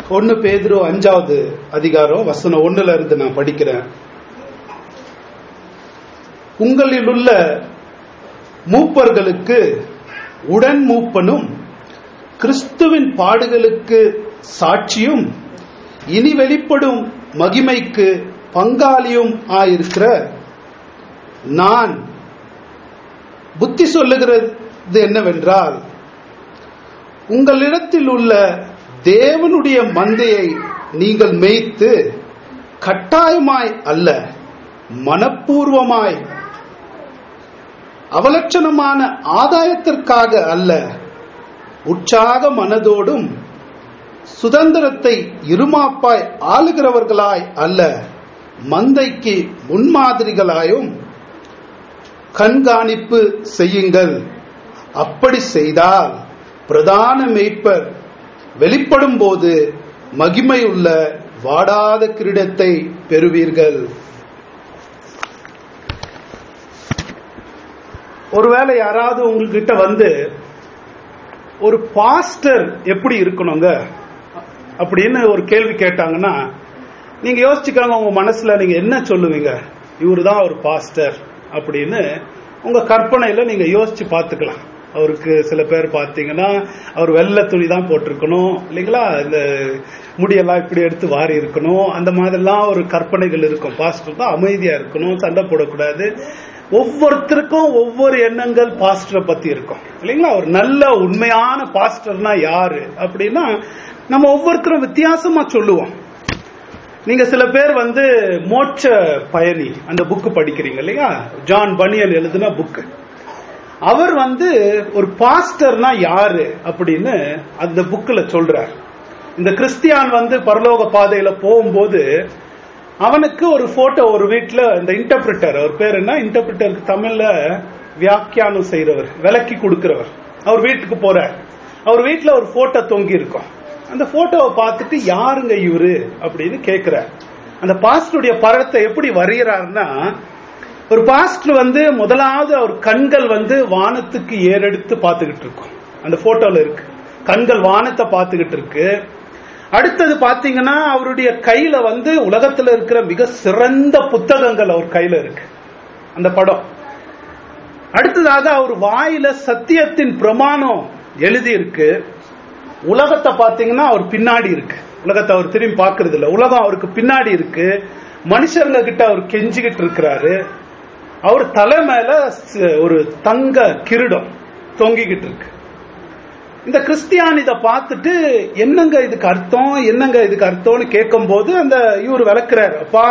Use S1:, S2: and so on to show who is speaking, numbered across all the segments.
S1: ஒன்னு பேதுரு அஞ்சாவது அதிகாரம் வசனம் ஒண்ணுல இருந்து நான் படிக்கிறேன் உங்களில் உள்ள மூப்பர்களுக்கு உடன் மூப்பனும் கிறிஸ்துவின் பாடுகளுக்கு சாட்சியும் இனி வெளிப்படும் மகிமைக்கு பங்காளியும் ஆயிருக்கிற நான் புத்தி சொல்லுகிறது என்னவென்றால் உங்களிடத்தில் உள்ள தேவனுடைய மந்தையை நீங்கள் மேய்த்து கட்டாயமாய் அல்ல மனப்பூர்வமாய் அவலட்சணமான ஆதாயத்திற்காக அல்ல உற்சாக மனதோடும் சுதந்திரத்தை இருமாப்பாய் ஆளுகிறவர்களாய் அல்ல மந்தைக்கு முன்மாதிரிகளாயும் கண்காணிப்பு செய்யுங்கள் அப்படி செய்தால் பிரதான மேய்ப்பர் வெளிப்படும் போது மகிமையுள்ள வாடாத கிரீடத்தை பெறுவீர்கள் ஒருவேளை யாராவது உங்ககிட்ட வந்து ஒரு பாஸ்டர் எப்படி இருக்கணுங்க அப்படின்னு ஒரு கேள்வி கேட்டாங்கன்னா நீங்க யோசிச்சுக்காங்க உங்க மனசுல நீங்க என்ன சொல்லுவீங்க இவரு தான் ஒரு பாஸ்டர் அப்படின்னு உங்க கற்பனையில நீங்க யோசிச்சு பார்த்துக்கலாம் அவருக்கு சில பேர் பார்த்தீங்கன்னா அவர் வெள்ளை துணி தான் போட்டிருக்கணும் இல்லைங்களா இந்த முடியெல்லாம் இப்படி எடுத்து வாரி இருக்கணும் அந்த மாதிரிலாம் ஒரு கற்பனைகள் இருக்கும் பாஸ்டர் தான் அமைதியா இருக்கணும் சண்டை போடக்கூடாது ஒவ்வொருத்தருக்கும் ஒவ்வொரு எண்ணங்கள் பாஸ்டரை பத்தி இருக்கும் இல்லைங்களா ஒரு நல்ல உண்மையான பாஸ்டர்னா யாரு அப்படின்னா நம்ம ஒவ்வொருத்தரும் வித்தியாசமா சொல்லுவோம் நீங்க சில பேர் வந்து மோட்ச பயணி அந்த புக்கு படிக்கிறீங்க இல்லையா ஜான் பனியன் எழுதின புக்கு அவர் வந்து ஒரு பாஸ்டர்னா யாரு அப்படின்னு அந்த புக்ல சொல்றார் இந்த கிறிஸ்டியான் வந்து பரலோக பாதையில போகும்போது அவனுக்கு ஒரு போட்டோ ஒரு வீட்டுல இந்த இன்டர்பிரிட்டர் அவர் பேர் என்ன இன்டர்பிரிட்டருக்கு தமிழ்ல வியாக்கியானம் செய்யறவர் விலக்கி கொடுக்கிறவர் அவர் வீட்டுக்கு போறார் அவர் வீட்டுல ஒரு போட்டோ தொங்கி இருக்கும் அந்த போட்டோவை பார்த்துட்டு யாருங்க இவரு அப்படின்னு கேட்கிறார் அந்த பாஸ்டருடைய படத்தை எப்படி வரைகிறாருன்னா ஒரு பாஸ்டர் வந்து முதலாவது அவர் கண்கள் வந்து வானத்துக்கு ஏறெடுத்து பார்த்துக்கிட்டு இருக்கும் அந்த போட்டோல இருக்கு கண்கள் வானத்தை பார்த்துக்கிட்டு இருக்கு அடுத்தது பாத்தீங்கன்னா அவருடைய கையில வந்து உலகத்துல இருக்கிற மிக சிறந்த புத்தகங்கள் அவர் கையில இருக்கு அந்த படம் அடுத்ததாக அவர் வாயில சத்தியத்தின் பிரமாணம் எழுதி இருக்கு உலகத்தை பாத்தீங்கன்னா அவர் பின்னாடி இருக்கு உலகத்தை அவர் திரும்பி பாக்குறது இல்ல உலகம் அவருக்கு பின்னாடி இருக்கு மனுஷருங்க கிட்ட அவர் கெஞ்சிக்கிட்டு இருக்கிறாரு அவர் தலை மேல ஒரு தங்க கிரீடம் தொங்கிக்கிட்டு இருக்கு இந்த கிறிஸ்டியான் இதை பார்த்துட்டு என்னங்க இதுக்கு அர்த்தம் என்னங்க இதுக்கு அர்த்தம்னு கேட்கும் போது அந்த இவர் விளக்குறாரு அப்பா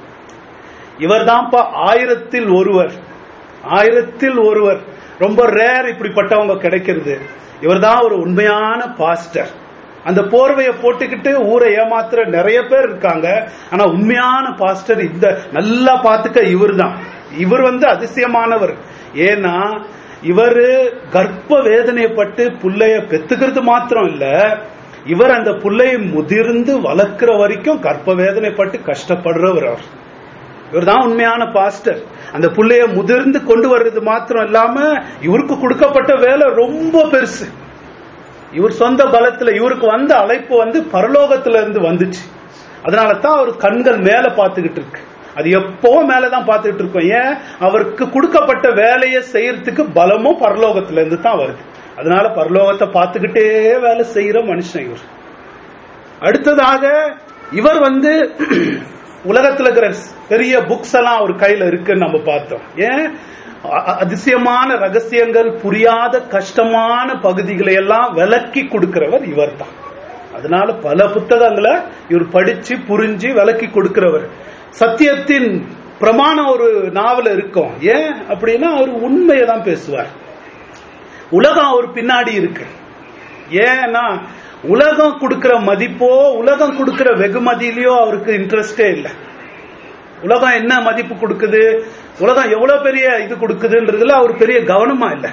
S1: இவர் தான்ப்பா ஆயிரத்தில் ஒருவர் ஆயிரத்தில் ஒருவர் ரொம்ப ரேர் இப்படிப்பட்டவங்க கிடைக்கிறது இவர் தான் ஒரு உண்மையான பாஸ்டர் அந்த போர்வையை போட்டுக்கிட்டு ஊரை ஏமாத்துற நிறைய பேர் இருக்காங்க ஆனா உண்மையான பாஸ்டர் இந்த நல்லா பார்த்துக்க இவர் தான் இவர் வந்து அதிசயமானவர் ஏன்னா இவர் கர்ப்ப வேதனைப்பட்டு புள்ளைய பெத்துக்கிறது மாத்திரம் இல்ல இவர் அந்த புள்ளையை முதிர்ந்து வளர்க்கிற வரைக்கும் கர்ப்ப வேதனைப்பட்டு கஷ்டப்படுறவர் அவர் இவர் தான் உண்மையான பாஸ்டர் அந்த புள்ளைய முதிர்ந்து கொண்டு வர்றது மாத்திரம் இல்லாம இவருக்கு கொடுக்கப்பட்ட வேலை ரொம்ப பெருசு இவர் சொந்த பலத்துல இவருக்கு வந்த அழைப்பு வந்து பரலோகத்துல இருந்து வந்துச்சு அதனால தான் அவர் கண்கள் மேல பார்த்துக்கிட்டு இருக்கு அது எப்பவும் மேலதான் பார்த்துக்கிட்டு இருக்கோம் ஏன் அவருக்கு கொடுக்கப்பட்ட வேலையை செய்யறதுக்கு பலமும் பரலோகத்துல இருந்து தான் வருது அதனால பரலோகத்தை பார்த்துக்கிட்டே வேலை செய்யற மனுஷன் இவர் அடுத்ததாக இவர் வந்து உலகத்துல இருக்கிற பெரிய புக்ஸ் எல்லாம் அவர் கையில இருக்குன்னு நம்ம பார்த்தோம் ஏன் அதிசயமான ரகசியங்கள் புரியாத கஷ்டமான பகுதிகளை எல்லாம் விலக்கி கொடுக்கிறவர் இவர் தான் அதனால பல புத்தகங்களை இவர் படிச்சு புரிஞ்சு விலக்கி கொடுக்கிறவர் சத்தியத்தின் பிரமாணம் ஒரு நாவல இருக்கும் ஏன் அப்படின்னா அவர் உண்மையை தான் பேசுவார் உலகம் அவர் பின்னாடி இருக்கு ஏன்னா உலகம் கொடுக்கிற மதிப்போ உலகம் கொடுக்கிற வெகுமதியிலயோ அவருக்கு இன்ட்ரெஸ்டே இல்லை உலகம் என்ன மதிப்பு கொடுக்குது உலகம் எவ்வளவு பெரிய இது கொடுக்குதுன்றதுல அவர் பெரிய கவனமா இல்லை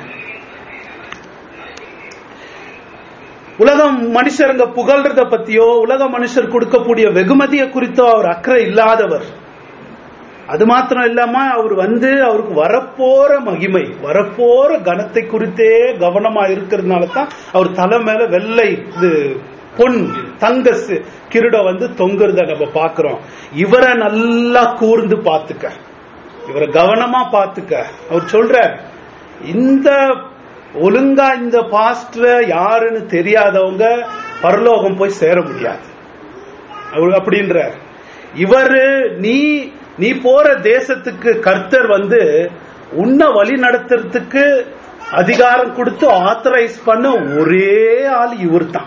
S1: உலகம் மனுஷருங்க புகழ்றத பத்தியோ உலக மனுஷர் கொடுக்கக்கூடிய வெகுமதியை குறித்தோ அவர் அக்கறை இல்லாதவர் அது மாத்திரம் இல்லாம அவர் வந்து அவருக்கு வரப்போற மகிமை வரப்போற கனத்தை குறித்தே கவனமா இருக்கிறதுனால தான் அவர் தலை மேல வெள்ளை இது பொன் தங்க சி- கிரீடம் வந்து தொங்குறத நம்ம பாக்குறோம் இவரை நல்லா கூர்ந்து பாத்துக்க இவரை கவனமா பாத்துக்க அவர் சொல்றார் இந்த ஒழுங்கா இந்த பாஸ்டர் யாருன்னு தெரியாதவங்க பரலோகம் போய் சேர முடியாது அவர் அப்படின்றார் இவரு நீ நீ போற தேசத்துக்கு கர்த்தர் வந்து உன்னை வழி நடத்துறதுக்கு அதிகாரம் கொடுத்து ஆத்தரைஸ் பண்ண ஒரே ஆள் இவர்தான்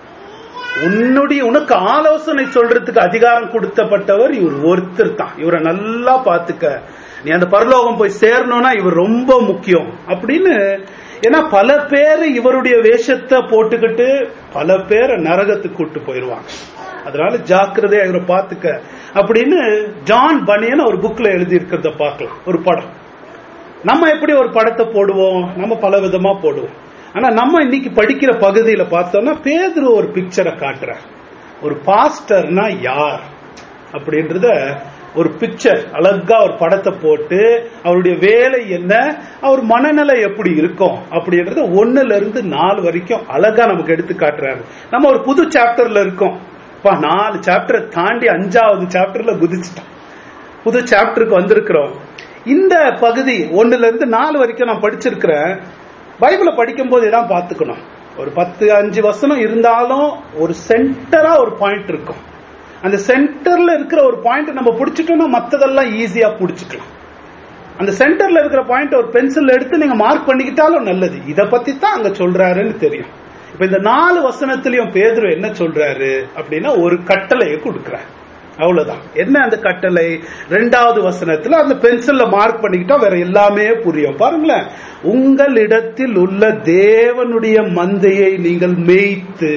S1: உன்னுடைய உனக்கு ஆலோசனை சொல்றதுக்கு அதிகாரம் கொடுத்தப்பட்டவர் இவர் ஒருத்தர் தான் இவரை நல்லா பாத்துக்க நீ அந்த பரலோகம் போய் சேரணும்னா இவர் ரொம்ப முக்கியம் அப்படின்னு ஏன்னா பல பேர் இவருடைய வேஷத்தை போட்டுக்கிட்டு பல பேரை நரகத்துக்கு கூட்டு போயிருவாங்க அதனால ஜாக்கிரதையா இவரை பாத்துக்க அப்படின்னு ஜான் பனியன் ஒரு புக்ல எழுதி இருக்கிறத பார்க்கலாம் ஒரு படம் நம்ம எப்படி ஒரு படத்தை போடுவோம் நம்ம பல விதமா போடுவோம் ஆனா நம்ம இன்னைக்கு படிக்கிற பகுதியில பார்த்தோம்னா பேதுரு ஒரு பிக்சரை காட்டுறார் ஒரு பாஸ்டர்னா யார் அப்படின்றத ஒரு பிக்சர் அழகா ஒரு படத்தை போட்டு அவருடைய வேலை என்ன அவர் மனநிலை எப்படி இருக்கும் அப்படின்றத ஒண்ணுல இருந்து நாலு வரைக்கும் அழகா நமக்கு எடுத்து காட்டுறாரு நம்ம ஒரு புது சாப்டர்ல இருக்கோம் பா நாலு சாப்டரை தாண்டி அஞ்சாவது சாப்டர்ல குதிச்சிட்டோம் புது சாப்டருக்கு வந்திருக்கிறோம் இந்த பகுதி ஒண்ணுல இருந்து நாலு வரைக்கும் நான் படிச்சிருக்கிறேன் பைபிளை படிக்கும் போது இதான் பார்த்துக்கணும் ஒரு பத்து அஞ்சு வசனம் இருந்தாலும் ஒரு சென்டரா ஒரு பாயிண்ட் இருக்கும் அந்த சென்டர்ல இருக்கிற ஒரு பாயிண்ட் நம்ம பிடிச்சிட்டோம்னா மத்ததெல்லாம் ஈஸியா பிடிச்சிக்கலாம் அந்த சென்டர்ல இருக்கிற பாயிண்ட் ஒரு பென்சில் எடுத்து நீங்க மார்க் பண்ணிக்கிட்டாலும் நல்லது இத பத்தி தான் அங்க சொல்றாருன்னு தெரியும் இப்ப இந்த நாலு வசனத்திலையும் பேதுரு என்ன சொல்றாரு அப்படின்னா ஒரு கட்டளையை கொடுக்கிறார் அவ்வளவுதான் என்ன அந்த கட்டளை ரெண்டாவது வசனத்துல அந்த பென்சில்ல மார்க் பண்ணிக்கிட்டா வேற எல்லாமே புரியும் பாருங்களேன் உங்களிடத்தில் உள்ள தேவனுடைய மந்தையை நீங்கள் மேய்த்து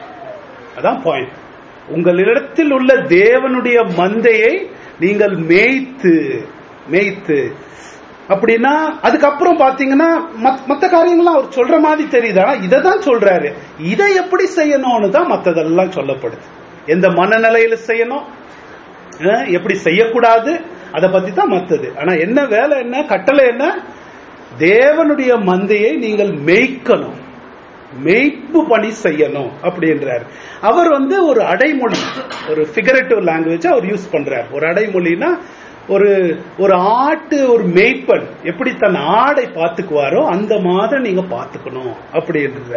S1: அதான் பாயிண்ட் உங்களிடத்தில் உள்ள தேவனுடைய மந்தையை நீங்கள் மேய்த்து மேய்த்து அப்படின்னா அதுக்கப்புறம் பாத்தீங்கன்னா மத்- மத்த காரியங்கள்லாம் அவர் சொல்ற மாதிரி தெரியுது ஆனா இதை தான் சொல்றாரு இதை எப்படி செய்யணும்னு தான் மத்ததெல்லாம் சொல்லப்படுது எந்த மனநிலையில செய்யணும் அஹ் எப்படி செய்யக்கூடாது அதை பத்தி தான் மத்தது ஆனா என்ன வேலை என்ன கட்டளை என்ன தேவனுடைய மந்தையை நீங்கள் மேய்க்கணும் மெய்ப்பு பணி செய்யணும் அப்படின்றார் அவர் வந்து ஒரு அடைமொழி ஒரு ஃபிகரேட்டிவ் லாங்குவேஜ் அவர் யூஸ் பண்றார் ஒரு அடைமொழினா ஒரு ஒரு ஆட்டு ஒரு மேய்ப்பன் எப்படி தன் ஆடை பார்த்துக்குவாரோ அந்த மாதிரி நீங்க பார்த்துக்கணும் அப்படின்ற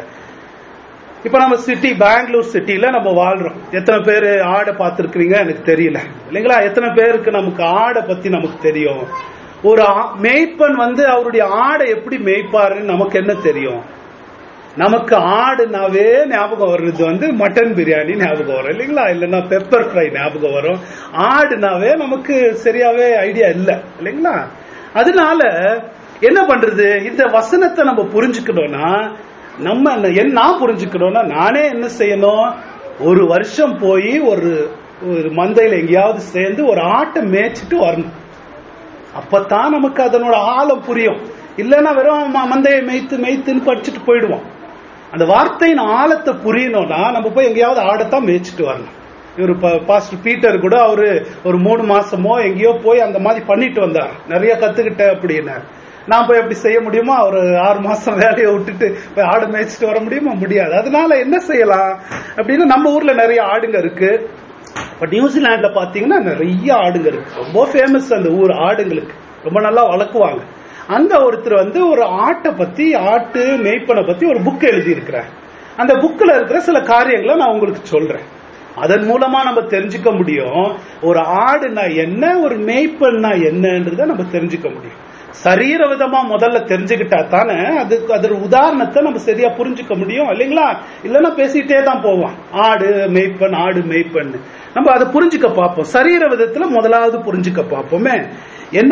S1: இப்ப நம்ம சிட்டி பெங்களூர் சிட்டில நம்ம வாழ்றோம் எத்தனை பேர் ஆடை பார்த்துருக்கீங்க எனக்கு தெரியல இல்லைங்களா எத்தனை பேருக்கு நமக்கு ஆடை பத்தி நமக்கு தெரியும் ஒரு ஆ- மேய்ப்பன் வந்து அவருடைய ஆடை எப்படி மேய்ப்பாருன்னு நமக்கு என்ன தெரியும் நமக்கு ஆடுனாவே ஞாபகம் வர்றது வந்து மட்டன் பிரியாணி ஞாபகம் வரும் இல்லைங்களா இல்லைன்னா பெப்பர் ஃப்ரை ஞாபகம் வரும் ஆடுனாவே நமக்கு சரியாவே ஐடியா இல்லை இல்லைங்களா அதனால என்ன பண்றது இந்த வசனத்தை நம்ம புரிஞ்சுக்கணும்னா நம்ம என்ன- என்ன நான் புரிஞ்சுக்கணும்னா நானே என்ன செய்யணும் ஒரு வருஷம் போய் ஒரு ஒரு மந்தையில எங்கேயாவது சேர்ந்து ஒரு ஆட்டை மேய்ச்சிட்டு வரணும் அப்பதான் நமக்கு அதனோட ஆழம் புரியும் இல்லைன்னா வெறும் ம- மந்தையை மேய்த்து மேய்த்துன்னு படிச்சுட்டு போயிடுவோம் அந்த வார்த்தையின் ஆழத்தை புரியணும்னா நம்ம போய் எங்கேயாவது ஆடத்தான் மேய்ச்சிட்டு வரணும் இவர் பாஸ்டர் பீட்டர் கூட அவரு ஒரு மூணு மாசமோ எங்கேயோ போய் அந்த மாதிரி பண்ணிட்டு வந்தார் நிறைய கத்துக்கிட்டேன் அப்படின்னார் நான் போய் அப்படி செய்ய முடியுமா ஒரு ஆறு மாசம் வேலையை விட்டுட்டு போய் ஆடு மேய்ச்சிட்டு வர முடியுமா முடியாது அதனால என்ன செய்யலாம் அப்படின்னு நம்ம ஊர்ல நிறைய ஆடுங்க இருக்கு இப்ப நியூசிலாந்துல பாத்தீங்கன்னா நிறைய ஆடுங்க இருக்கு ரொம்ப ஃபேமஸ் அந்த ஊர் ஆடுங்களுக்கு ரொம்ப நல்லா வளர்க்குவாங்க அந்த ஒருத்தர் வந்து ஒரு ஆட்டை பத்தி ஆட்டு மேய்ப்பனை பத்தி ஒரு புக் எழுதி இருக்கிறார் அந்த புக்ல இருக்கிற சில காரியங்களை நான் உங்களுக்கு சொல்றேன் அதன் மூலமா நம்ம தெரிஞ்சுக்க முடியும் ஒரு ஆடுனா என்ன ஒரு மேய்ப்பன்னா என்னன்றத நம்ம தெரிஞ்சுக்க முடியும் சரீர விதமா முதல்ல தெரிஞ்சுக்கிட்டா தானே அதுக்கு அதோட உதாரணத்தை நம்ம சரியா புரிஞ்சுக்க முடியும் இல்லைங்களா இல்லைன்னா பேசிட்டே தான் போவோம் ஆடு மேய்ப்பன் ஆடு மேய்ப்பன் நம்ம அதை புரிஞ்சுக்க பார்ப்போம் சரீர விதத்துல முதலாவது புரிஞ்சுக்க பார்ப்போமே என்ன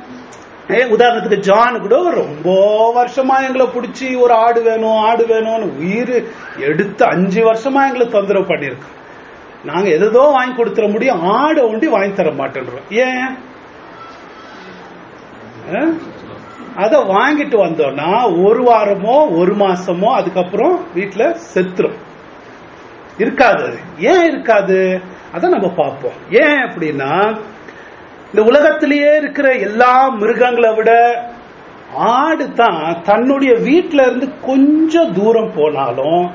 S1: ஏ, உதாரணத்துக்கு ஜான் கூட ரொம்ப வருஷமா எங்களை பிடிச்சி ஒரு ஆடு வேணும் ஆடு வேணும்னு உயிர் எடுத்து அஞ்சு வருஷமா எங்களை தொந்தரவு பண்ணியிருக்கோம் நாங்க எதோ வாங்கி கொடுத்துட முடியும் ஆடை ஒண்டி வாங்கி தர மாட்டேன்றோம் ஏன் அஹ்? அத வாங்கிட்டு வந்தோம்னா ஒரு வாரமோ ஒரு மாசமோ அதுக்கப்புறம் வீட்டுல செத்துரும் இருக்காது அது ஏன் இருக்காது அதை நம்ம பார்ப்போம் ஏன் அப்படின்னா இந்த உலகத்திலேயே இருக்கிற எல்லா மிருகங்களை விட ஆடு தான் தன்னுடைய வீட்ல இருந்து கொஞ்சம் தூரம் போனாலும்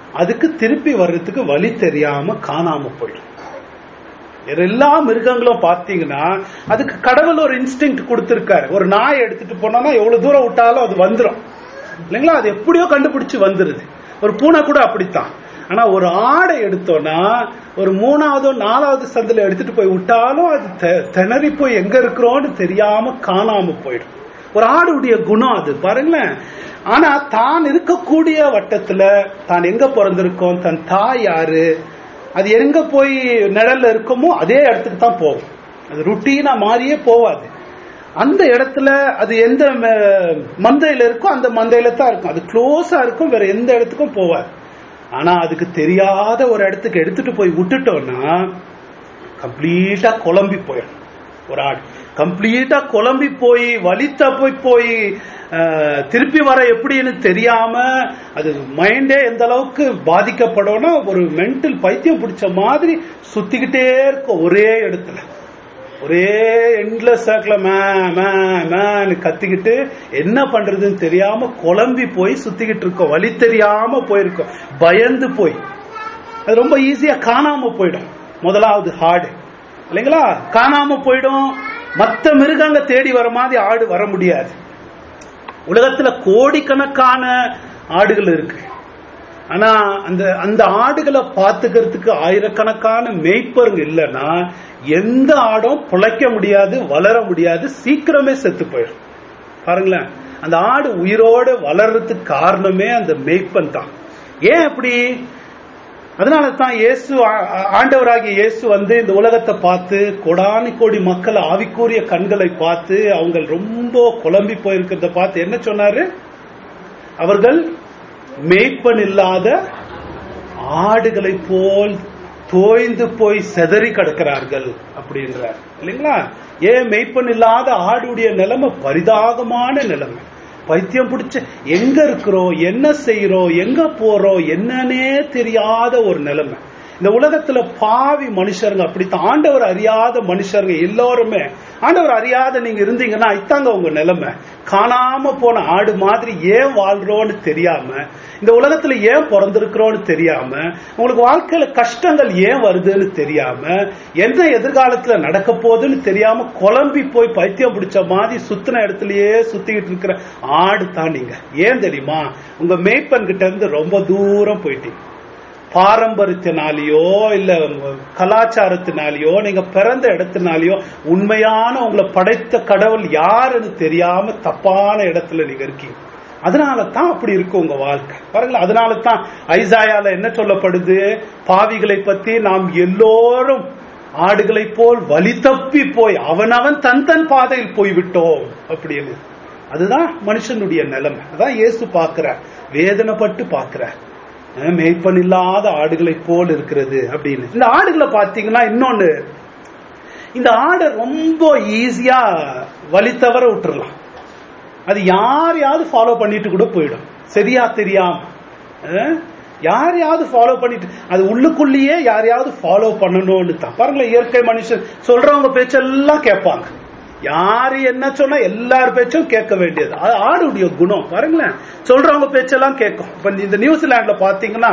S1: அதுக்கு திருப்பி வர்றதுக்கு வழி தெரியாம காணாம போயிடும் எல்லா மிருகங்களும் பாத்தீங்கன்னா அதுக்கு கடவுள் ஒரு இன்ஸ்டிங் கொடுத்திருக்காரு ஒரு நாய் எடுத்துட்டு போனோம்னா எவ்வளவு தூரம் விட்டாலும் அது வந்துடும் இல்லைங்களா அது எப்படியோ கண்டுபிடிச்சு வந்துருது ஒரு பூனை கூட அப்படித்தான் ஆனா ஒரு ஆடை எடுத்தோம்னா ஒரு மூணாவதோ நாலாவது சந்தில எடுத்துட்டு போய் விட்டாலும் அது தெ- திணறி போய் எங்க இருக்கிறோம்னு தெரியாம காணாம போயிடும் ஒரு ஆடுடைய குணம் அது பாருங்களேன் ஆனா தான் இருக்கக்கூடிய வட்டத்துல தான் எங்க பிறந்திருக்கோம் தன் தாய் யாரு அது எங்க போய் நிழல்ல இருக்கோமோ அதே இடத்துக்கு தான் போகும் அது ருட்டீனா மாறியே போவாது அந்த இடத்துல அது எந்த ம- மந்தையில இருக்கோ அந்த மந்தையில தான் இருக்கும் அது க்ளோஸா இருக்கும் வேற எந்த இடத்துக்கும் போவாது ஆனா அதுக்கு தெரியாத ஒரு இடத்துக்கு எடுத்துட்டு போய் விட்டுட்டோம்னா கம்ப்ளீட்டா குழம்பி போயிடும் ஒரு ஆடு கம்ப்ளீட்டா குழம்பி போய் வலித்த போய் போய் அஹ், திருப்பி வர எப்படின்னு தெரியாம அது மைண்டே எந்த அளவுக்கு பாதிக்கப்படும்னா ஒரு மென்டல் பைத்தியம் பிடிச்ச மாதிரி சுத்திக்கிட்டே இருக்கும் ஒரே இடத்துல ஒரே எண்ட்லெஸ் சர்க்கிள மே மே மேன்னு கத்திக்கிட்டு என்ன பண்றதுன்னு தெரியாம குழம்பி போய் சுத்திக்கிட்டு இருக்கோம் வழி தெரியாம போயிருக்கோம் பயந்து போய் அது ரொம்ப ஈஸியா காணாம போயிடும் முதலாவது ஆடு இல்லைங்களா காணாம போயிடும் மத்த மிருகங்க தேடி வர மாதிரி ஆடு வர முடியாது உலகத்துல கோடிக்கணக்கான ஆடுகள் இருக்கு ஆனா அந்த அந்த ஆடுகளை பாத்துக்கிறதுக்கு ஆயிரக்கணக்கான மேய்ப்பருங்க இல்லைன்னா எந்த ஆடும் பிழைக்க முடியாது வளர முடியாது சீக்கிரமே செத்து போயிடும் பாருங்களேன் அந்த ஆடு உயிரோடு வளர்றதுக்கு காரணமே அந்த மேய்ப்பன் தான் ஏன் அப்படி அதனால தான் இயேசு ஆ- ஆ- ஆண்டவராகிய இயேசு வந்து இந்த உலகத்தை பார்த்து கொடானி கோடி மக்கள் ஆவிக்கூறிய கண்களை பார்த்து அவங்க ரொம்ப குழம்பி போயிருக்கிறத பார்த்து என்ன சொன்னாரு அவர்கள் மேய்ப்பன் இல்லாத ஆடுகளை போல் தோய்ந்து போய் செதறி கிடக்கிறார்கள் அப்படின்றார் இல்லைங்களா ஏன் மெய்ப்பன் இல்லாத ஆடுடைய நிலைமை பரிதாகமான நிலைமை பைத்தியம் பிடிச்ச எங்க இருக்கிறோம் என்ன செய்யறோம் எங்க போறோம் என்னன்னே தெரியாத ஒரு நிலைமை இந்த உலகத்துல பாவி மனுஷருங்க அப்படித்தான் ஆண்டவர் அறியாத மனுஷருங்க எல்லாருமே ஆண்டவர் அறியாத நீங்க இருந்தீங்கன்னா இத்தாங்க உங்க நிலைமை காணாம போன ஆடு மாதிரி ஏன் வாழ்றோம்னு தெரியாம இந்த உலகத்துல ஏன் பிறந்திருக்கிறோம்னு தெரியாம உங்களுக்கு வாழ்க்கையில கஷ்டங்கள் ஏன் வருதுன்னு தெரியாம என்ன எதிர்காலத்துல நடக்க போகுதுன்னு தெரியாம குழம்பி போய் பைத்தியம் பிடிச்ச மாதிரி சுத்தின இடத்துலயே சுத்திக்கிட்டு இருக்கிற ஆடு தான் நீங்க ஏன் தெரியுமா உங்க மேய்ப்பன் கிட்ட இருந்து ரொம்ப தூரம் போயிட்டீங்க பாரம்பரியத்தினாலேயோ இல்ல கலாச்சாரத்தினாலேயோ நீங்க பிறந்த இடத்தினாலேயோ உண்மையான உங்களை படைத்த கடவுள் யாருன்னு தெரியாம தப்பான இடத்துல நீங்க இருக்கீங்க அதனால தான் அப்படி இருக்கு உங்க வாழ்க்கை பாருங்களேன் அதனால தான் ஐசாயால என்ன சொல்லப்படுது பாவிகளை பத்தி நாம் எல்லோரும் ஆடுகளை போல் வழி தப்பி போய் அவனவன் தன் தன் பாதையில் போய்விட்டோம் அப்படின்னு அதுதான் மனுஷனுடைய நிலைமை அதான் இயேசு பார்க்கிறார் வேதனைப்பட்டு பார்க்கிறார் அஹ் மேய்ப்பன் இல்லாத ஆடுகளை போல் இருக்கிறது அப்படின்னு இந்த ஆடுகளை பார்த்தீங்கன்னா இன்னொன்னு இந்த ஆடை ரொம்ப ஈஸியா வழி தவற விட்டுறலாம் அது யாரையாவது ஃபாலோ பண்ணிட்டு கூட போயிடும் சரியா தெரியாம அஹ், யாரையாவது ஃபாலோ பண்ணிட்டு அது உள்ளுக்குள்ளேயே யாரையாவது ஃபாலோ பண்ணணும்னு தான் பாருங்களேன் இயற்கை மனுஷன் சொல்றவங்க பேச்செல்லாம் கேட்பாங்க யாரு என்ன சொன்னா எல்லார் பேச்சும் கேட்க வேண்டியது அது ஆடுடைய குணம் பாருங்களேன் சொல்றவங்க பேச்செல்லாம் கேட்கும் இப்ப இந்த நியூசிலாந்துல பாத்தீங்கன்னா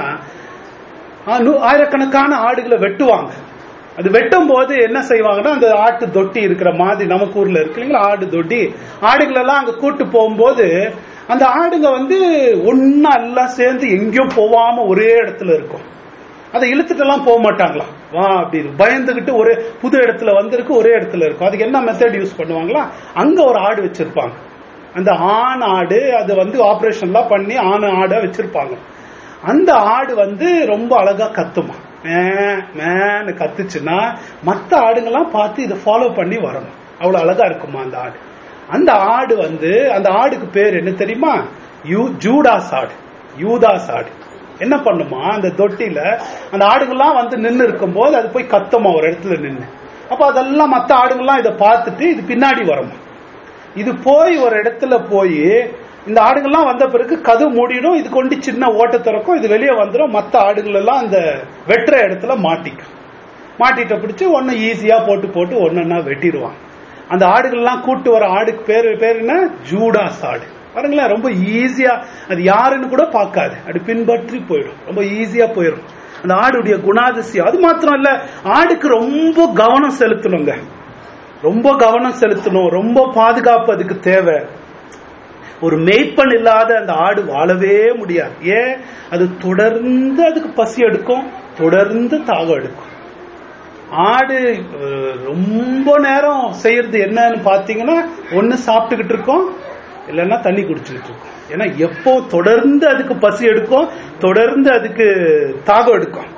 S1: ஆ, நூ- ஆயிரக்கணக்கான ஆடுகளை வெட்டுவாங்க அது வெட்டும் போது என்ன செய்வாங்கன்னா அந்த ஆட்டு தொட்டி இருக்கிற மாதிரி நமக்கு ஊர்ல இருக்கு இல்லைங்களா ஆடு தொட்டி ஆடுகள் எல்லாம் அங்க கூட்டு போகும்போது அந்த ஆடுங்க வந்து ஒன்னா எல்லாம் சேர்ந்து எங்கேயும் போகாம ஒரே இடத்துல இருக்கும் அதை இழுத்துட்டு எல்லாம் போக மாட்டாங்களாம் வா அப்படின்னு பயந்துகிட்டு ஒரு புது இடத்துல வந்திருக்கு ஒரே இடத்துல இருக்கும் அதுக்கு என்ன மெத்தட் யூஸ் பண்ணுவாங்களா அங்க ஒரு ஆடு வச்சிருப்பாங்க அந்த ஆண் ஆடு அது வந்து ஆபரேஷன்லாம் பண்ணி ஆண் ஆடை வச்சிருப்பாங்க அந்த ஆடு வந்து ரொம்ப அழகா கத்துமா மே மேன்னு கத்துச்சுன்னா மத்த ஆடுங்கெல்லாம் பார்த்து இதை ஃபாலோ பண்ணி வரணும் அவ்வளவு அழகா இருக்குமா அந்த ஆடு அந்த ஆடு வந்து அந்த ஆடுக்கு பேர் என்ன தெரியுமா யூ ஜூடாஸ் ஆடு யூதாஸ் ஆடு என்ன பண்ணுமா அந்த தொட்டில அந்த ஆடுங்கெல்லாம் வந்து நின்னு இருக்கும்போது அது போய் கத்துமா ஒரு இடத்துல நின்னு அப்ப அதெல்லாம் மத்த ஆடுங்கெல்லாம் இதை பார்த்துட்டு இது பின்னாடி வருமா இது போய் ஒரு இடத்துல போய் இந்த ஆடுகள்லாம் வந்த பிறகு கதவு மூடிடும் இது கொண்டு சின்ன ஓட்ட திறக்கும் இது வெளியே வந்துடும் மற்ற ஆடுகள் எல்லாம் அந்த வெட்டுற இடத்துல மாட்டிக்கும் மாட்டிட்ட பிடிச்சு ஒன்னு ஈஸியா போட்டு போட்டு ஒன்னொன்னா வெட்டிடுவாங்க அந்த ஆடுகள்லாம் கூட்டு வர ஆடுக்கு பேரு பேர் என்ன ஜூடாஸ் ஆடு பாருங்களேன் ரொம்ப ஈஸியா அது யாருன்னு கூட பார்க்காது அது பின்பற்றி போயிடும் ரொம்ப ஈஸியா போயிடும் அந்த ஆடுடைய குணாதிசயம் அது மாத்திரம் இல்ல ஆடுக்கு ரொம்ப கவனம் செலுத்தணுங்க ரொம்ப கவனம் செலுத்தணும் ரொம்ப பாதுகாப்பு அதுக்கு தேவை ஒரு மேய்ப்பன் இல்லாத அந்த ஆடு வாழவே முடியாது ஏன் அது தொடர்ந்து அதுக்கு பசி எடுக்கும் தொடர்ந்து தாகம் எடுக்கும் ஆடு அஹ், ரொம்ப நேரம் செய்யறது என்னன்னு பாத்தீங்கன்னா ஒண்ணு சாப்பிட்டுக்கிட்டு இருக்கோம் இல்லைன்னா தண்ணி குடிச்சுக்கிட்டு இருக்கும் ஏன்னா எப்போ தொடர்ந்து அதுக்கு பசி எடுக்கும் தொடர்ந்து அதுக்கு தாகம் எடுக்கும்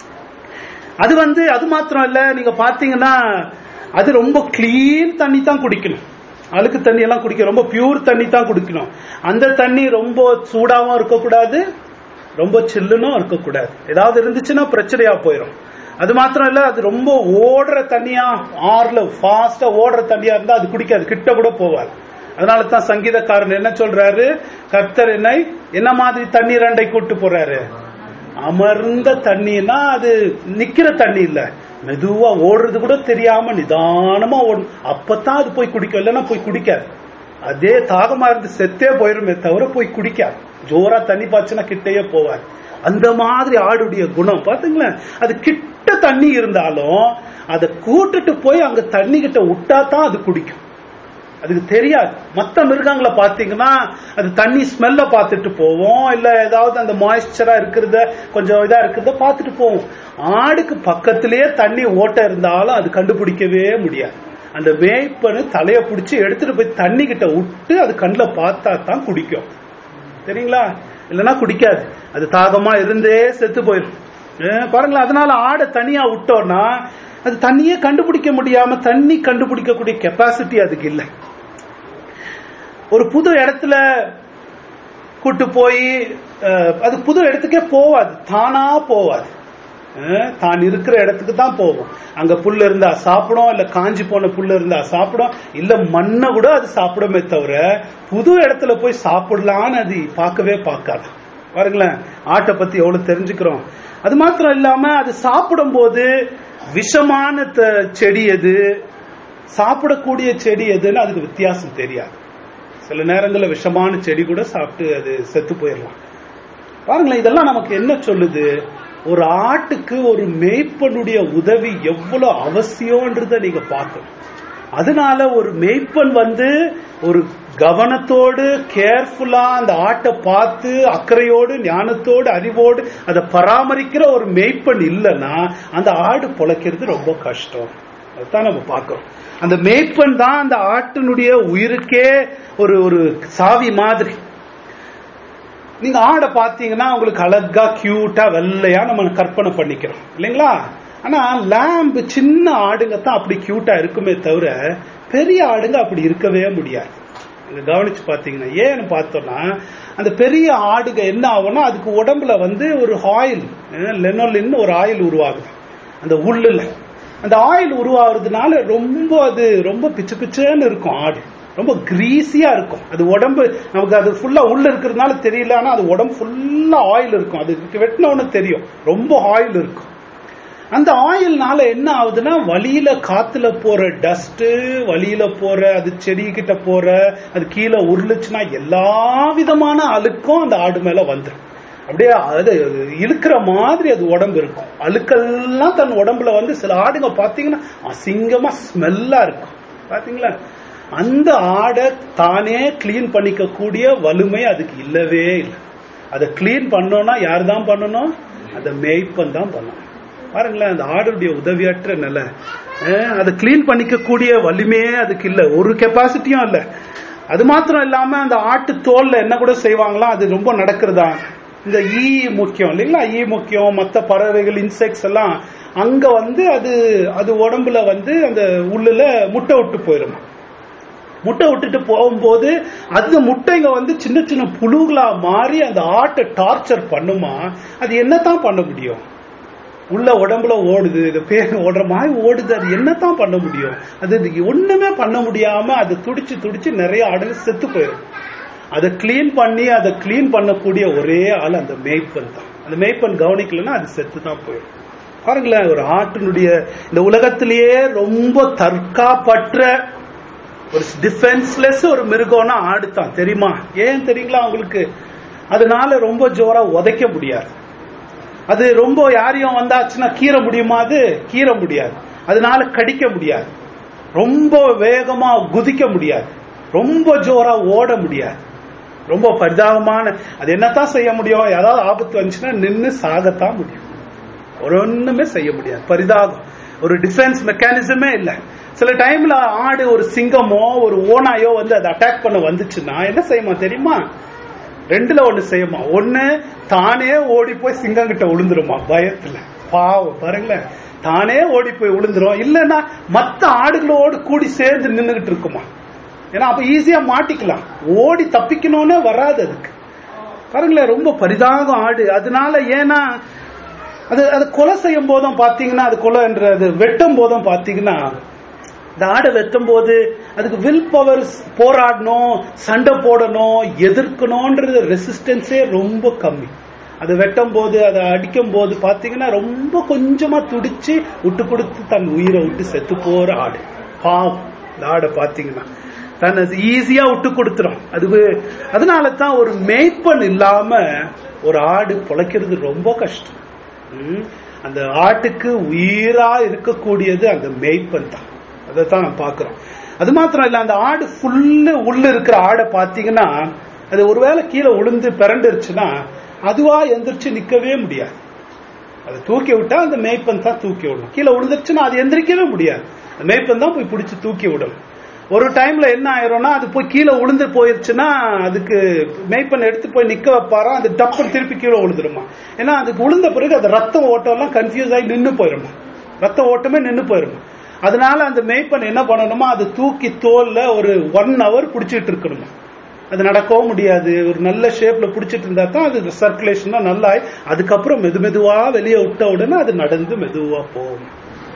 S1: அது வந்து அது மாத்திரம் இல்ல நீங்க பாத்தீங்கன்னா அது ரொம்ப கிளீன் தண்ணி தான் குடிக்கணும் அழுக்கு தண்ணி எல்லாம் குடிக்க ரொம்ப பியூர் தண்ணி தான் குடிக்கணும் அந்த தண்ணி ரொம்ப சூடாவும் இருக்கக்கூடாது ரொம்ப சில்லுனும் இருக்கக்கூடாது ஏதாவது இருந்துச்சுன்னா பிரச்சனையா போயிடும் அது மாத்திரம் இல்ல அது ரொம்ப ஓடுற தண்ணியா ஆறுல ஃபாஸ்டா ஓடுற தண்ணியா இருந்தா அது குடிக்காது கிட்ட கூட போவாது அதனால தான் சங்கீதக்காரன் என்ன சொல்றாரு கர்த்தர் என்னை என்ன மாதிரி தண்ணீர் அண்டை கூட்டு போறாரு அமர்ந்த தண்ணினா அது நிக்கிற தண்ணி இல்ல மெதுவா ஓடுறது கூட தெரியாம நிதானமா ஓடும் அப்பதான் அது போய் குடிக்கும் இல்லைன்னா போய் குடிக்காது அதே தாகமா இருந்து செத்தே போயிருமே தவிர போய் குடிக்காது ஜோரா தண்ணி பாய்ச்சுனா கிட்டேயே போவாது அந்த மாதிரி ஆடுடைய குணம் பாத்தீங்களேன் அது கிட்ட தண்ணி இருந்தாலும் அதை கூட்டிட்டு போய் அங்க தண்ணி கிட்ட விட்டா தான் அது குடிக்கும் அதுக்கு தெரியாது மத்த மிருகங்களை பாத்தீங்கன்னா அது தண்ணி ஸ்மெல்ல பார்த்துட்டு போவோம் இல்ல ஏதாவது அந்த மாய்ஸ்சரா இருக்கிறத கொஞ்சம் இதா இருக்கிறத பார்த்துட்டு போவோம் ஆடுக்கு பக்கத்திலேயே தண்ணி ஓட்ட இருந்தாலும் அது கண்டுபிடிக்கவே முடியாது அந்த மேய்ப்பனு தலைய பிடிச்சி எடுத்துட்டு போய் தண்ணி கிட்ட விட்டு அது கண்ணில் பார்த்தா தான் குடிக்கும் சரிங்களா இல்லைன்னா குடிக்காது அது தாகமா இருந்தே செத்து போயிடும் அஹ் பாருங்களேன் அதனால ஆடை தனியா விட்டோம்னா அது தண்ணியே கண்டுபிடிக்க முடியாம தண்ணி கண்டுபிடிக்கக்கூடிய கெப்பாசிட்டி அதுக்கு இல்லை ஒரு புது இடத்துல கூட்டு போய் அஹ், அது புது இடத்துக்கே போவாது தானா போவாது அஹ், தான் இருக்கிற இடத்துக்கு தான் போகும் அங்க புல் இருந்தா சாப்பிடும் இல்ல காஞ்சி போன புல் இருந்தா சாப்பிடும் இல்ல மண்ணை கூட அது சாப்பிடுமே தவிர புது இடத்துல போய் சாப்பிடலான்னு அது பார்க்கவே பார்க்காது பாருங்களேன் ஆட்டை பத்தி எவ்வளவு தெரிஞ்சுக்கிறோம் அது மாத்திரம் இல்லாம அது சாப்பிடும் போது விஷமான த- செடி எது சாப்பிடக்கூடிய செடி எதுன்னு அதுக்கு வித்தியாசம் தெரியாது சில நேரங்கள்ல விஷமான செடி கூட சாப்பிட்டு அது செத்து போயிடலாம் பாருங்களேன் இதெல்லாம் நமக்கு என்ன சொல்லுது ஒரு ஆட்டுக்கு ஒரு மேய்ப்பனுடைய உதவி எவ்வளவு அவசியம்ன்றத நீங்க பார்க்கணும் அதனால ஒரு மேய்ப்பன் வந்து ஒரு கவனத்தோடு கேர்ஃபுல்லா அந்த ஆட்டை பார்த்து அக்கறையோடு ஞானத்தோடு அறிவோடு அதை பராமரிக்கிற ஒரு மேய்ப்பன் இல்லைன்னா அந்த ஆடு பொழைக்கிறது ரொம்ப கஷ்டம் அதுதான் நம்ம பார்க்கிறோம் அந்த மேய்ப்பன் தான் அந்த ஆட்டினுடைய உயிருக்கே ஒரு ஒரு சாவி மாதிரி நீங்க ஆடை பார்த்தீங்கன்னா உங்களுக்கு அழகா கியூட்டா வெள்ளையா நம்ம கற்பனை பண்ணிக்கிறோம் இல்லைங்களா ஆனா லேம்பு சின்ன ஆடுங்க தான் அப்படி கியூட்டா இருக்குமே தவிர பெரிய ஆடுங்க அப்படி இருக்கவே முடியாது நீங்க கவனிச்சு பாத்தீங்கன்னா ஏன்னு பார்த்தோம்னா அந்த பெரிய ஆடுங்க என்ன ஆகும்னா அதுக்கு உடம்புல வந்து ஒரு ஆயில் லெனோலின் ஒரு ஆயில் உருவாகுது அந்த உள்ளுல அந்த ஆயில் உருவாகிறதுனால ரொம்ப அது ரொம்ப பிச்சு பிச்சுன்னு இருக்கும் ஆடு ரொம்ப கிரீஸியா இருக்கும் அது உடம்பு நமக்கு அது ஃபுல்லா உள்ள இருக்கிறதுனால தெரியல ஆனா அது உடம்பு ஃபுல்லா ஆயில் இருக்கும் அது வெட்டின உடனே தெரியும் ரொம்ப ஆயில் இருக்கும் அந்த ஆயில்னால என்ன ஆகுதுன்னா வழியில காத்துல போற டஸ்ட் வழியில போற அது செடி கிட்ட போற அது கீழே உருளுச்சுன்னா எல்லா விதமான அழுக்கும் அந்த ஆடு மேல வந்துடும் அப்படியே அது இழுக்கிற மாதிரி அது உடம்பு இருக்கும் அழுக்கெல்லாம் தன் உடம்புல வந்து சில ஆடுங்க பாத்தீங்கன்னா அசிங்கமா ஸ்மெல்லா இருக்கும் பாத்தீங்களா அந்த ஆடை தானே கிளீன் பண்ணிக்க கூடிய வலிமை அதுக்கு இல்லவே இல்லை அதை கிளீன் பண்ணோம்னா யார் தான் பண்ணணும் அந்த மேய்ப்பன் தான் பண்ணணும் பாருங்களேன் அந்த ஆடுடைய உதவியற்ற நிலை அஹ் அதை கிளீன் பண்ணிக்க கூடிய வலிமையே அதுக்கு இல்ல ஒரு கெப்பாசிட்டியும் இல்ல அது மாத்திரம் இல்லாம அந்த ஆட்டு தோல்ல என்ன கூட செய்வாங்களாம் அது ரொம்ப நடக்கிறதா இந்த ஈ முக்கியம் இல்லைங்களா ஈ முக்கியம் மற்ற பறவைகள் இன்செக்ட்ஸ் எல்லாம் அங்க வந்து அது அது உடம்புல வந்து அந்த உள்ளுல முட்டை விட்டு போயிடும் முட்டை விட்டுட்டு போகும்போது அந்த முட்டைங்க வந்து சின்ன சின்ன புழுகளா மாறி அந்த ஆட்டை டார்ச்சர் பண்ணுமா அது என்னத்தான் பண்ண முடியும் உள்ள உடம்புல ஓடுது இது பேர் ஓடுற மாதிரி ஓடுது அது என்னத்தான் பண்ண முடியும் அது இது ஒண்ணுமே பண்ண முடியாம அது துடிச்சு துடிச்சு நிறைய ஆடுங்க செத்து போயிடும் அதை கிளீன் பண்ணி அதை கிளீன் பண்ணக்கூடிய ஒரே ஆள் அந்த மேய்ப்பன் தான் அந்த மேய்ப்பன் கவனிக்கலன்னா அது செத்து தான் போயிடும் பாருங்களேன் ஒரு ஆட்டினுடைய இந்த உலகத்திலேயே ரொம்ப தற்காப்பற்ற ஒரு டிஃபென்ஸ்லெஸ் ஒரு மிருகம்னா ஆடு தான் தெரியுமா ஏன் தெரியுங்களா உங்களுக்கு அதனால ரொம்ப ஜோரா உதைக்க முடியாது அது ரொம்ப யாரையும் வந்தாச்சுன்னா கீற முடியுமா அது கீற முடியாது அதனால கடிக்க முடியாது ரொம்ப வேகமா குதிக்க முடியாது ரொம்ப ஜோரா ஓட முடியாது ரொம்ப பரிதாபமான அது என்னத்தான் செய்ய முடியும் ஏதாவது ஆபத்து வந்துச்சுன்னா நின்னு சாகத்தான் முடியும் ஒரு ஒண்ணுமே செய்ய முடியாது பரிதாபம் ஒரு டிஃபென்ஸ் மெக்கானிசமே இல்ல சில டைம்ல ஆடு ஒரு சிங்கமோ ஒரு ஓனாயோ வந்து அதை அட்டாக் பண்ண வந்துச்சுன்னா என்ன செய்யுமா தெரியுமா ரெண்டுல ஒண்ணு செய்யுமா ஒண்ணு தானே ஓடி போய் சிங்கம் கிட்ட விழுந்துருமா பயத்துல பாவம் பாருங்களேன் தானே ஓடி போய் விழுந்துரும் இல்லைன்னா மத்த ஆடுகளோடு கூடி சேர்ந்து நின்னுகிட்டு இருக்குமா ஏன்னா அப்ப ஈஸியா மாட்டிக்கலாம் ஓடி தப்பிக்கணும்னே வராது அதுக்கு பாருங்களேன் ரொம்ப பரிதாகம் ஆடு அதனால ஏன்னா அது அது கொலை செய்யும் போதும் பாத்தீங்கன்னா அது கொலை என்ற அது வெட்டும் போதும் பாத்தீங்கன்னா இந்த ஆடை வெட்டும் போது அதுக்கு வில் பவர் போராடணும் சண்டை போடணும் எதிர்க்கணும்ன்றது ரெசிஸ்டன்ஸே ரொம்ப கம்மி அது வெட்டும் போது அதை அடிக்கும் போது பாத்தீங்கன்னா ரொம்ப கொஞ்சமா துடிச்சு விட்டு கொடுத்து தன் உயிரை விட்டு செத்து போற ஆடு பாவம் இந்த ஆடை பாத்தீங்கன்னா தன் அது ஈஸியா விட்டு கொடுத்துரும் அது அதனால தான் ஒரு மேய்ப்பன் இல்லாம ஒரு ஆடு பொழைக்கிறது ரொம்ப கஷ்டம் ம், அந்த ஆட்டுக்கு உயிரா இருக்கக்கூடியது அந்த மேய்ப்பன் தான் அதைத்தான் நம்ம பார்க்கிறோம் அது மாத்திரம் இல்ல அந்த ஆடு ஃபுல்லு உள்ள இருக்கிற ஆடை பாத்தீங்கன்னா அது ஒருவேளை கீழே உளுந்து பிறண்டுருச்சுன்னா அதுவா எந்திரிச்சு நிக்கவே முடியாது அதை தூக்கி விட்டா அந்த மேய்ப்பன் தான் தூக்கி விடணும் கீழே விழுந்துருச்சுன்னா அது எந்திரிக்கவே முடியாது அந்த மேய்ப்பன் தான் போய் பிடிச்சு தூக்கி விடணும் ஒரு டைம்ல என்ன ஆயிரும்னா அது போய் கீழே விழுந்து போயிருச்சுன்னா அதுக்கு மேய்ப்பன் எடுத்து போய் நிக்க வைப்பாராம் அது டப்புன்னு திருப்பி கீழே விழுந்துருமா ஏன்னா அதுக்கு விழுந்த பிறகு அது ரத்த ஓட்டம் எல்லாம் கன்ஃபியூஸ் ஆகி நின்னு போயிருமா ரத்த ஓட்டமே நின்னு போயிருமா அதனால அந்த மேய்ப்பன் என்ன பண்ணணுமா அது தூக்கி தோல்ல ஒரு ஒன் ஹவர் பிடிச்சிட்டு இருக்கணுமா அது நடக்கவும் முடியாது ஒரு நல்ல ஷேப்ல பிடிச்சிட்டு இருந்தா தான் அது சர்க்குலேஷன் நல்லா ஆயி, அதுக்கப்புறம் மெது மெதுவா வெளியே விட்ட உடனே அது நடந்து மெதுவா போகும்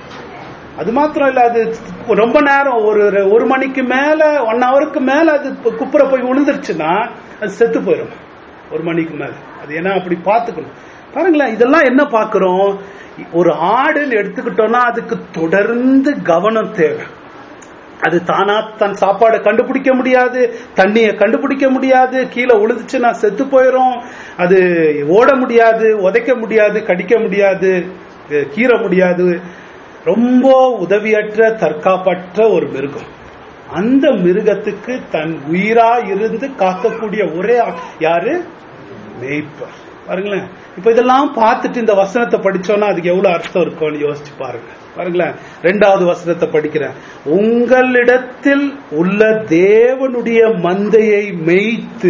S1: அது மாத்திரம் இல்ல அது ரொம்ப நேரம் ஒரு ஒரு மணிக்கு மேல ஒன் ஹவருக்கு மேல அது குப்புற போய் விழுந்துருச்சுன்னா அது செத்து போயிடும் ஒரு மணிக்கு மேல அது ஏன்னா அப்படி பாத்துக்கணும் பாருங்களேன் இதெல்லாம் என்ன பாக்குறோம் ஒரு ஆடுன்னு எடுத்துக்கிட்டோம்னா அதுக்கு தொடர்ந்து கவனம் தேவை அது தானா தன் சாப்பாடை கண்டுபிடிக்க முடியாது தண்ணியை கண்டுபிடிக்க முடியாது கீழே உழுதுச்சுன்னா செத்து போயிடும் அது ஓட முடியாது உதைக்க முடியாது கடிக்க முடியாது அஹ் கீற முடியாது ரொம்ப உதவியற்ற தற்காப்பற்ற ஒரு மிருகம் அந்த மிருகத்துக்கு தன் உயிரா இருந்து காக்கக்கூடிய ஒரே ஆள் யாரு மேய்ப்பர் பாருங்களேன் இப்ப இதெல்லாம் பார்த்துட்டு இந்த வசனத்தை படிச்சோம்னா அதுக்கு எவ்வளவு அர்த்தம் இருக்கும்னு யோசிச்சு பாருங்க பாருங்களேன் ரெண்டாவது வசனத்தை படிக்கிறேன் உங்களிடத்தில் உள்ள தேவனுடைய மந்தையை மேய்த்து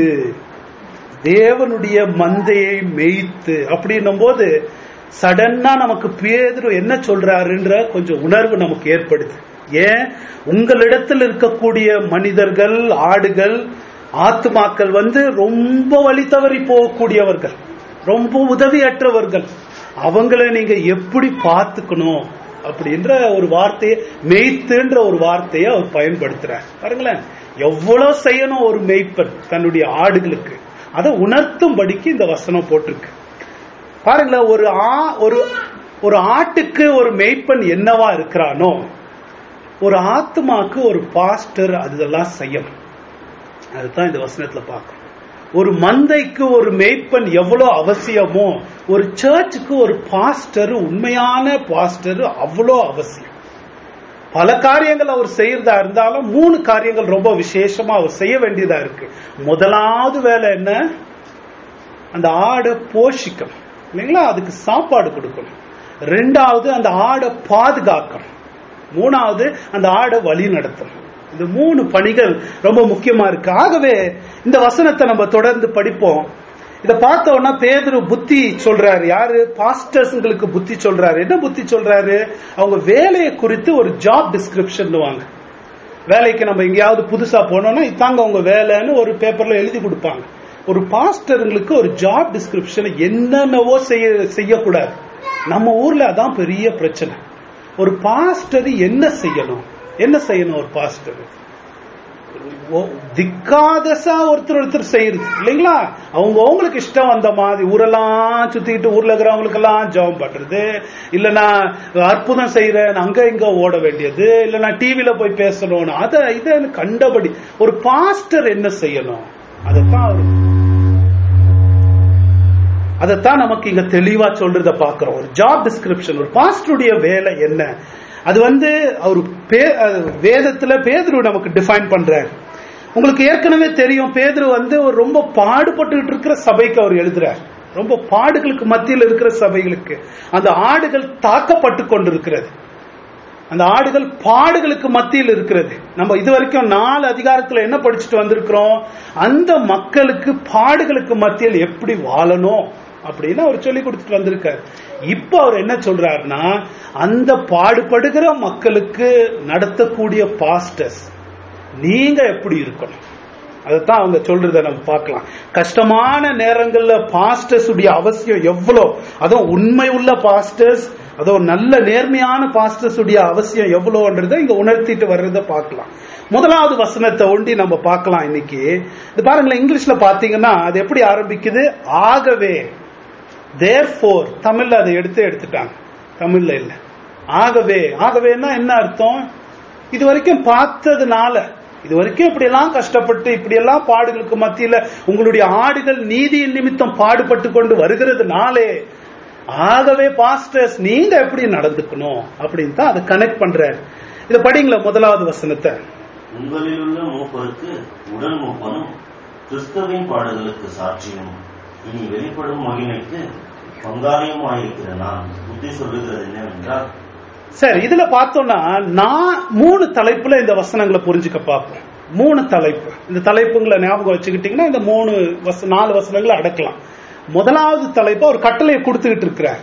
S1: தேவனுடைய மந்தையை மேய்த்து அப்படின்னும் போது சடனா நமக்கு பேதுரு என்ன சொல்றாருன்ற கொஞ்சம் உணர்வு நமக்கு ஏற்படுது ஏன் உங்களிடத்தில் இருக்கக்கூடிய மனிதர்கள் ஆடுகள் ஆத்துமாக்கள் வந்து ரொம்ப வழி தவறி போகக்கூடியவர்கள் ரொம்ப உதவியற்றவர்கள் அவங்கள நீங்க எப்படி பார்த்துக்கணும் அப்படின்ற ஒரு வார்த்தையை மெய்த்துன்ற ஒரு வார்த்தையை அவர் பயன்படுத்துறார் பாருங்களேன் எவ்வளவு செய்யணும் ஒரு மெய்ப்பன் தன்னுடைய ஆடுகளுக்கு அதை உணர்த்தும்படிக்கு இந்த வசனம் போட்டிருக்கு பாருங்களேன் ஒரு ஆ ஒரு ஒரு ஆட்டுக்கு ஒரு மெய்ப்பன் என்னவா இருக்கிறானோ ஒரு ஆத்மாக்கு ஒரு பாஸ்டர் அதெல்லாம் செய்யணும் அதுதான் இந்த வசனத்துல பார்க்கணும் ஒரு மந்தைக்கு ஒரு மேய்ப்பன் எவ்வளவு அவசியமோ ஒரு சர்ச்சுக்கு ஒரு பாஸ்டர் உண்மையான பாஸ்டர் அவ்வளோ அவசியம் பல காரியங்கள் அவர் செய்யறதா இருந்தாலும் மூணு காரியங்கள் ரொம்ப விசேஷமா அவர் செய்ய வேண்டியதா இருக்கு முதலாவது வேலை என்ன அந்த ஆடை போஷிக்கணும் இல்லைங்களா அதுக்கு சாப்பாடு கொடுக்கணும் ரெண்டாவது அந்த ஆடை பாதுகாக்கணும் மூணாவது அந்த ஆடை வழி நடத்தணும் இந்த மூணு பணிகள் ரொம்ப முக்கியமா இருக்கு ஆகவே இந்த வசனத்தை நம்ம தொடர்ந்து படிப்போம் இத பார்த்தோம்னா பேதுரு புத்தி சொல்றாரு யாரு பாஸ்டர்ஸ்ங்களுக்கு புத்தி சொல்றாரு என்ன புத்தி சொல்றாரு அவங்க வேலையை குறித்து ஒரு ஜாப் டிஸ்கிரிப்ஷன் வாங்க வேலைக்கு நம்ம எங்கேயாவது புதுசா போனோம்னா இதாங்க உங்க வேலைன்னு ஒரு பேப்பர்ல எழுதி கொடுப்பாங்க ஒரு பாஸ்டருங்களுக்கு ஒரு ஜாப் டிஸ்கிரிப்ஷன் என்னென்னவோ செய்ய செய்யக்கூடாது நம்ம ஊர்ல அதான் பெரிய பிரச்சனை ஒரு பாஸ்டர் என்ன செய்யணும் என்ன செய்யணும் ஒரு பாஸ்டர் ஒ- திக்காதசா ஒருத்தர் ஒருத்தர் செய்யுது இல்லைங்களா அவங்க அவங்களுக்கு இஷ்டம் வந்த மாதிரி ஊரெல்லாம் சுத்திக்கிட்டு ஊர்ல இருக்கிறவங்களுக்கு எல்லாம் ஜெபம் பண்றது இல்லனா அற்புதம் செய்யறேன் அங்க இங்க ஓட வேண்டியது இல்லனா டிவில போய் பேசணும் அத இத கண்டபடி ஒரு பாஸ்டர் என்ன செய்யணும் அதைத்தான் அவர் அதைத்தான் நமக்கு இங்க தெளிவா சொல்றத பாக்குறோம் ஒரு ஜாப் டிஸ்கிரிப்ஷன் ஒரு பாஸ்டருடைய வேலை என்ன அது வந்து அவர் பே- அஹ் வேதத்துல பேதுரு நமக்கு டிஃபைன் பண்றார் உங்களுக்கு ஏற்கனவே தெரியும் பேதுரு வந்து ஒரு ரொம்ப பாடுபட்டுக்கிட்டு இருக்கிற சபைக்கு அவர் எழுதுறார் ரொம்ப பாடுகளுக்கு மத்தியில் இருக்கிற சபைகளுக்கு அந்த ஆடுகள் தாக்கப்பட்டு கொண்டிருக்கிறது அந்த ஆடுகள் பாடுகளுக்கு மத்தியில் இருக்கிறது நம்ம இது வரைக்கும் நாலு அதிகாரத்துல என்ன படிச்சுட்டு வந்திருக்கிறோம் அந்த மக்களுக்கு பாடுகளுக்கு மத்தியில் எப்படி வாழணும் அப்படின்னு அவர் சொல்லி கொடுத்துட்டு வந்திருக்காரு இப்ப அவர் என்ன சொல்றாருன்னா அந்த பாடுபடுகிற மக்களுக்கு நடத்தக்கூடிய பாஸ்டர்ஸ் நீங்க எப்படி இருக்கணும் அதைத்தான் அவங்க சொல்றத நம்ம பார்க்கலாம் கஷ்டமான நேரங்கள்ல பாஸ்டர்ஸ் உடைய அவசியம் எவ்வளோ அதுவும் உண்மை உள்ள பாஸ்டர்ஸ் அதுவும் நல்ல நேர்மையான பாஸ்டர்ஸ் உடைய அவசியம் எவ்வளோன்றதை இங்க உணர்த்திட்டு வர்றத பார்க்கலாம் முதலாவது வசனத்தை ஒண்டி நம்ம பார்க்கலாம் இன்னைக்கு இது பாருங்களேன் இங்கிலீஷ்ல பாத்தீங்கன்னா அது எப்படி ஆரம்பிக்குது ஆகவே தேர்ஃபோர் தமிழ்ல அதை எடுத்து எடுத்துட்டாங்க தமிழ்ல இல்ல ஆகவே ஆகவேன்னா என்ன அர்த்தம் இது வரைக்கும் பார்த்ததுனால இது வரைக்கும் இப்படி எல்லாம் கஷ்டப்பட்டு இப்படி எல்லாம் பாடுகளுக்கு மத்தியில உங்களுடைய ஆடுகள் நீதியின் நிமித்தம் பாடுபட்டு கொண்டு வருகிறதுனாலே ஆகவே பாஸ்டர்ஸ் நீங்க எப்படி நடந்துக்கணும் அப்படின்னு தான் அதை கனெக்ட் பண்றாரு இதை படிங்களேன் முதலாவது வசனத்தை
S2: உங்களிலுள்ள மூப்பருக்கு உடல் மூப்பனும் கிறிஸ்துவின் பாடுகளுக்கு சாட்சியும் இனி வெளிப்படும் மகிமைக்கு பங்காளியுமாயிருக்கிற நான் புத்தி சொல்லுகிறது என்னவென்றால்
S1: சரி இதுல பார்த்தோம்னா நான் மூணு தலைப்புல இந்த வசனங்களை புரிஞ்சுக்க பார்ப்போம் மூணு தலைப்பு இந்த தலைப்புங்களை ஞாபகம் வச்சுக்கிட்டீங்கன்னா இந்த மூணு வச நாலு வசனங்களை அடக்கலாம் முதலாவது தலைப்பு ஒரு கட்டளையை கொடுத்துக்கிட்டு இருக்கிறார்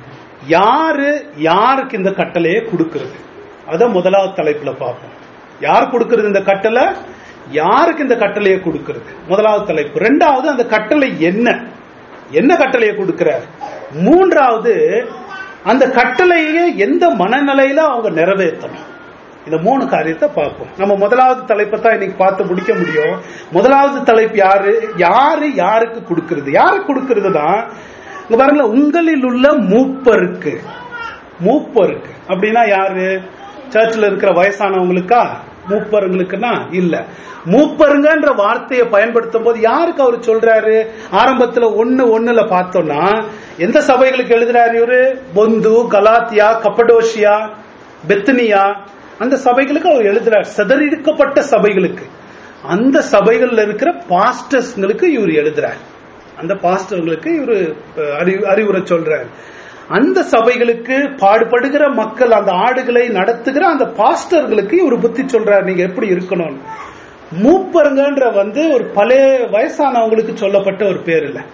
S1: யாரு யாருக்கு இந்த கட்டளையை கொடுக்கிறது அத முதலாவது தலைப்புல பார்ப்போம் யார் கொடுக்கிறது இந்த கட்டளை யாருக்கு இந்த கட்டளையை கொடுக்கிறது முதலாவது தலைப்பு ரெண்டாவது அந்த கட்டளை என்ன என்ன கட்டளையை கொடுக்கிறார் மூன்றாவது அந்த கட்டளையை எந்த மனநிலையில அவங்க நிறைவேற்றணும் இந்த மூணு காரியத்தை பார்ப்போம் நம்ம முதலாவது தலைப்பை தான் இன்னைக்கு பார்த்து முடிக்க முடியும் முதலாவது தலைப்பு யாரு யாரு யாருக்கு கொடுக்கிறது யாருக்கு கொடுக்கிறது தான் இங்க பாருங்களேன் உங்களில் உள்ள மூப்பருக்கு மூப்பருக்கு அப்படின்னா யாரு சர்ச்சில் இருக்கிற வயசானவங்களுக்கா மூப்பருங்களுக்குன்னா இல்ல மூப்பருங்கன்ற வார்த்தையை பயன்படுத்தும் போது யாருக்கு அவர் சொல்றாரு ஆரம்பத்துல ஒண்ணு ஒண்ணுல பார்த்தோம்னா எந்த சபைகளுக்கு எழுதுறாரு இவரு பொந்து கலாத்தியா கப்படோஷியா பெத்தனியா அந்த சபைகளுக்கு அவர் எழுதுறார் சிதறிடுக்கப்பட்ட சபைகளுக்கு அந்த சபைகள்ல இருக்கிற பாஸ்டர்ஸ்ங்களுக்கு இவர் எழுதுறார் அந்த பாஸ்டர்களுக்கு இவர் அறிவு அறிவுரை சொல்றார் அந்த சபைகளுக்கு பாடுபடுகிற மக்கள் அந்த ஆடுகளை நடத்துகிற அந்த பாஸ்டர்களுக்கு இவர் புத்தி சொல்றார் நீங்க எப்படி இருக்கணும் மூப்பருங்கன்ற வந்து ஒரு பழைய வயசானவங்களுக்கு சொல்லப்பட்ட ஒரு பேர் இல்ல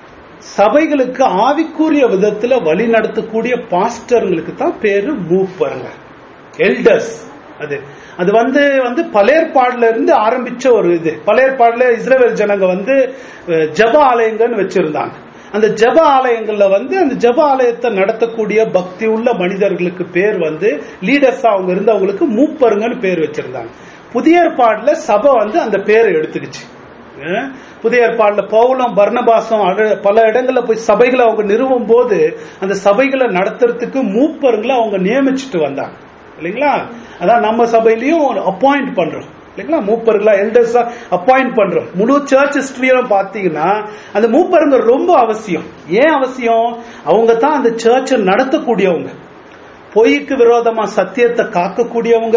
S1: சபைகளுக்கு ஆவிக்குரிய விதத்துல வழி நடத்தக்கூடிய பாஸ்டர்களுக்கு தான் பேரு மூப்பருங்க எல்டர்ஸ் அது அது வந்து வந்து பழையற்பாடுல இருந்து ஆரம்பிச்ச ஒரு இது பழையற்பாடுல இஸ்ரேல் ஜனங்க வந்து அஹ், ஜெப ஆலயங்கள்னு வச்சிருந்தாங்க அந்த ஜெப ஆலயங்கள்ல வந்து அந்த ஜெப ஆலயத்தை நடத்தக்கூடிய பக்தி உள்ள மனிதர்களுக்கு பேர் வந்து லீடர்ஸா அவங்க இருந்தவங்களுக்கு மூப்பருங்கன்னு பேர் வச்சிருந்தாங்க புதிய ஏற்பாடுல சபை வந்து அந்த பேரை எடுத்துக்கிச்சு அஹ், புதிய ஏற்பாடுல பவுலம் பர்ணபாசம் அழ- பல இடங்கள்ல போய் சபைகளை அவங்க நிறுவும் போது அந்த சபைகளை நடத்துறதுக்கு மூப்பருங்களை அவங்க நியமிச்சுட்டு வந்தாங்க இல்லைங்களா அதான் நம்ம சபையிலயும் அப்பாயிண்ட் பண்றோம் இல்லைங்களா மூப்பர்களா எல்டர்ஸா அப்பாயிண்ட் பண்றோம் முழு சர்ச் ஹிஸ்டரியும் பாத்தீங்கன்னா அந்த மூப்பருங்க ரொம்ப அவசியம் ஏன் அவசியம் அவங்க தான் அந்த சர்ச்சை நடத்தக்கூடியவங்க பொய்க்கு விரோதமா சத்தியத்தை காக்கக்கூடியவங்க